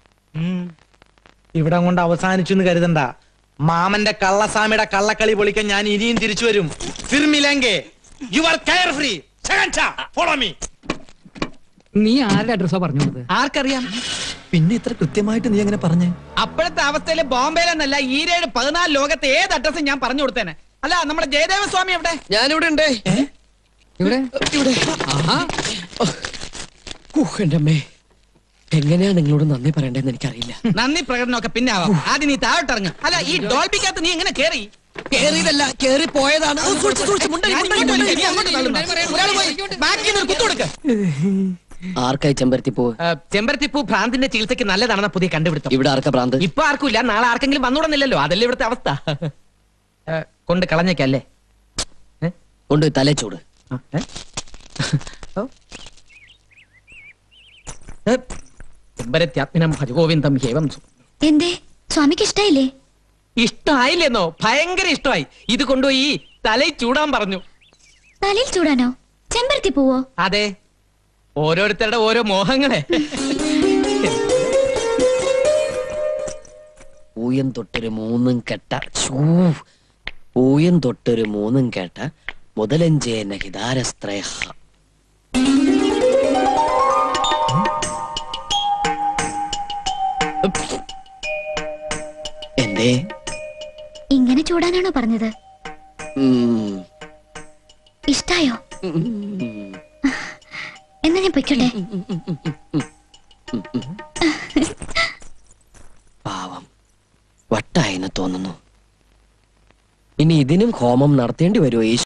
ഇവിടം കൊണ്ട് അവസാനിച്ചു എന്ന് കരുതണ്ട മാമന്റെ കള്ളസ്വാമിയുടെ കള്ളക്കളി പൊളിക്കാൻ ഞാൻ ഇനിയും തിരിച്ചു വരും ഫിർമിലെങ്കെ you are carefree follow me നീ ആരുടെ അഡ്രസ്സാ പറഞ്ഞു കൊടുത്തത് ആർക്കറിയാം പിന്നെ ഇത്ര കൃത്യമായിട്ട് നീ എങ്ങനെ പറഞ്ഞേ അപ്പോഴത്തെ അവസ്ഥയില് ബോംബെയിലെന്നല്ല ഈരേഴ് പതിനാല് ലോകത്തെ ഏത് അഡ്രസ്സും ഞാൻ പറഞ്ഞു കൊടുത്തേനെ അല്ല നമ്മുടെ ജയദേവ സ്വാമി എവിടെ ഞാനിവിടെ ഉണ്ട് ഇവിടെ ഇവിടെ ആഹാ ഊഹ്, എന്റെ അമ്മേ എങ്ങനെയാ നിങ്ങളോട് നന്ദി പറയണ്ടേന്ന് എനിക്കറിയില്ല നന്ദി പ്രകടനമൊക്കെ പിന്നെ ആവാം ആദ്യം നീ താഴോട്ടിറങ്ങ് അല്ല ഈ ഡോൾബിക്കകത്ത് നീ എങ്ങനെ കേറി കേറിയതല്ല കേറി പോയതാണ് ഓ, സൂക്ഷിച്ച്, സൂക്ഷിച്ച്, മുണ്ടരി, ഞാൻ മുണ്ടരി, ഇങ്ങോട്ട് മുണ്ടരി. നീ അങ്ങോട്ട് തള്ളുന്നു. ഒരാൾ പോയി ബാക്കി ഒരു കുത്തു കൊടുക്ക് ആർക്കായി ചെമ്പരത്തി പോ ചെമ്പരത്തിപ്പൂ ഭ്രാന്തിന്റെ ചികിത്സയ്ക്ക് നല്ലതാണെന്ന പുതിയ കണ്ടുപിടുത്തം ഇവിടെ ആർക്കാ ഭ്രാന്ത് ഇപ്പൊ ആർക്കുമില്ല നാളെ ആർക്കെങ്കിലും വന്നുകൂടുന്നില്ലല്ലോ അതല്ലേ ഇവിടുത്തെ അവസ്ഥ ഏ, കൊണ്ട് കളഞ്ഞേക്കല്ലേ കൊണ്ട് തലേ ചൂട് ചെമ്പരത്യാത്മിനം ഭജഗോവിന്ദം ഹേവം സു. എന്തേ സ്വാമിക്ക് ഇഷ്ടായില്ലേ ഇഷ്ടമായില്ലെന്നോ ഭയങ്കര ഇഷ്ടമായി ഇത് കൊണ്ടുപോയി തലയിൽ ചൂടാൻ പറഞ്ഞു തലയിൽ ചൂടാനോ ചെമ്പരത്തി പൂവോ അതെ ഓരോരുത്തരുടെ ഓരോ മോഹങ്ങളെ പൂയം തൊട്ടൊരു മൂന്നും കെട്ട ഛൂ. പൂയം തൊട്ടൊരു മൂന്നും കേട്ട മുതലഞ്ചേന ഹിതാരസ്ത്രേഹ എന്തേ ഇങ്ങനെ ചൂടാനാണോ പറഞ്ഞത് ഉം. ഇഷ്ടായോ എന്നാ ഞാൻ പൊയ്ക്കോട്ടെ പാവം വട്ടായെന്ന് തോന്നുന്നു ഇനി ഇതിനും ഹോമം നടത്തേണ്ടി വരുമോ ഈശ്വര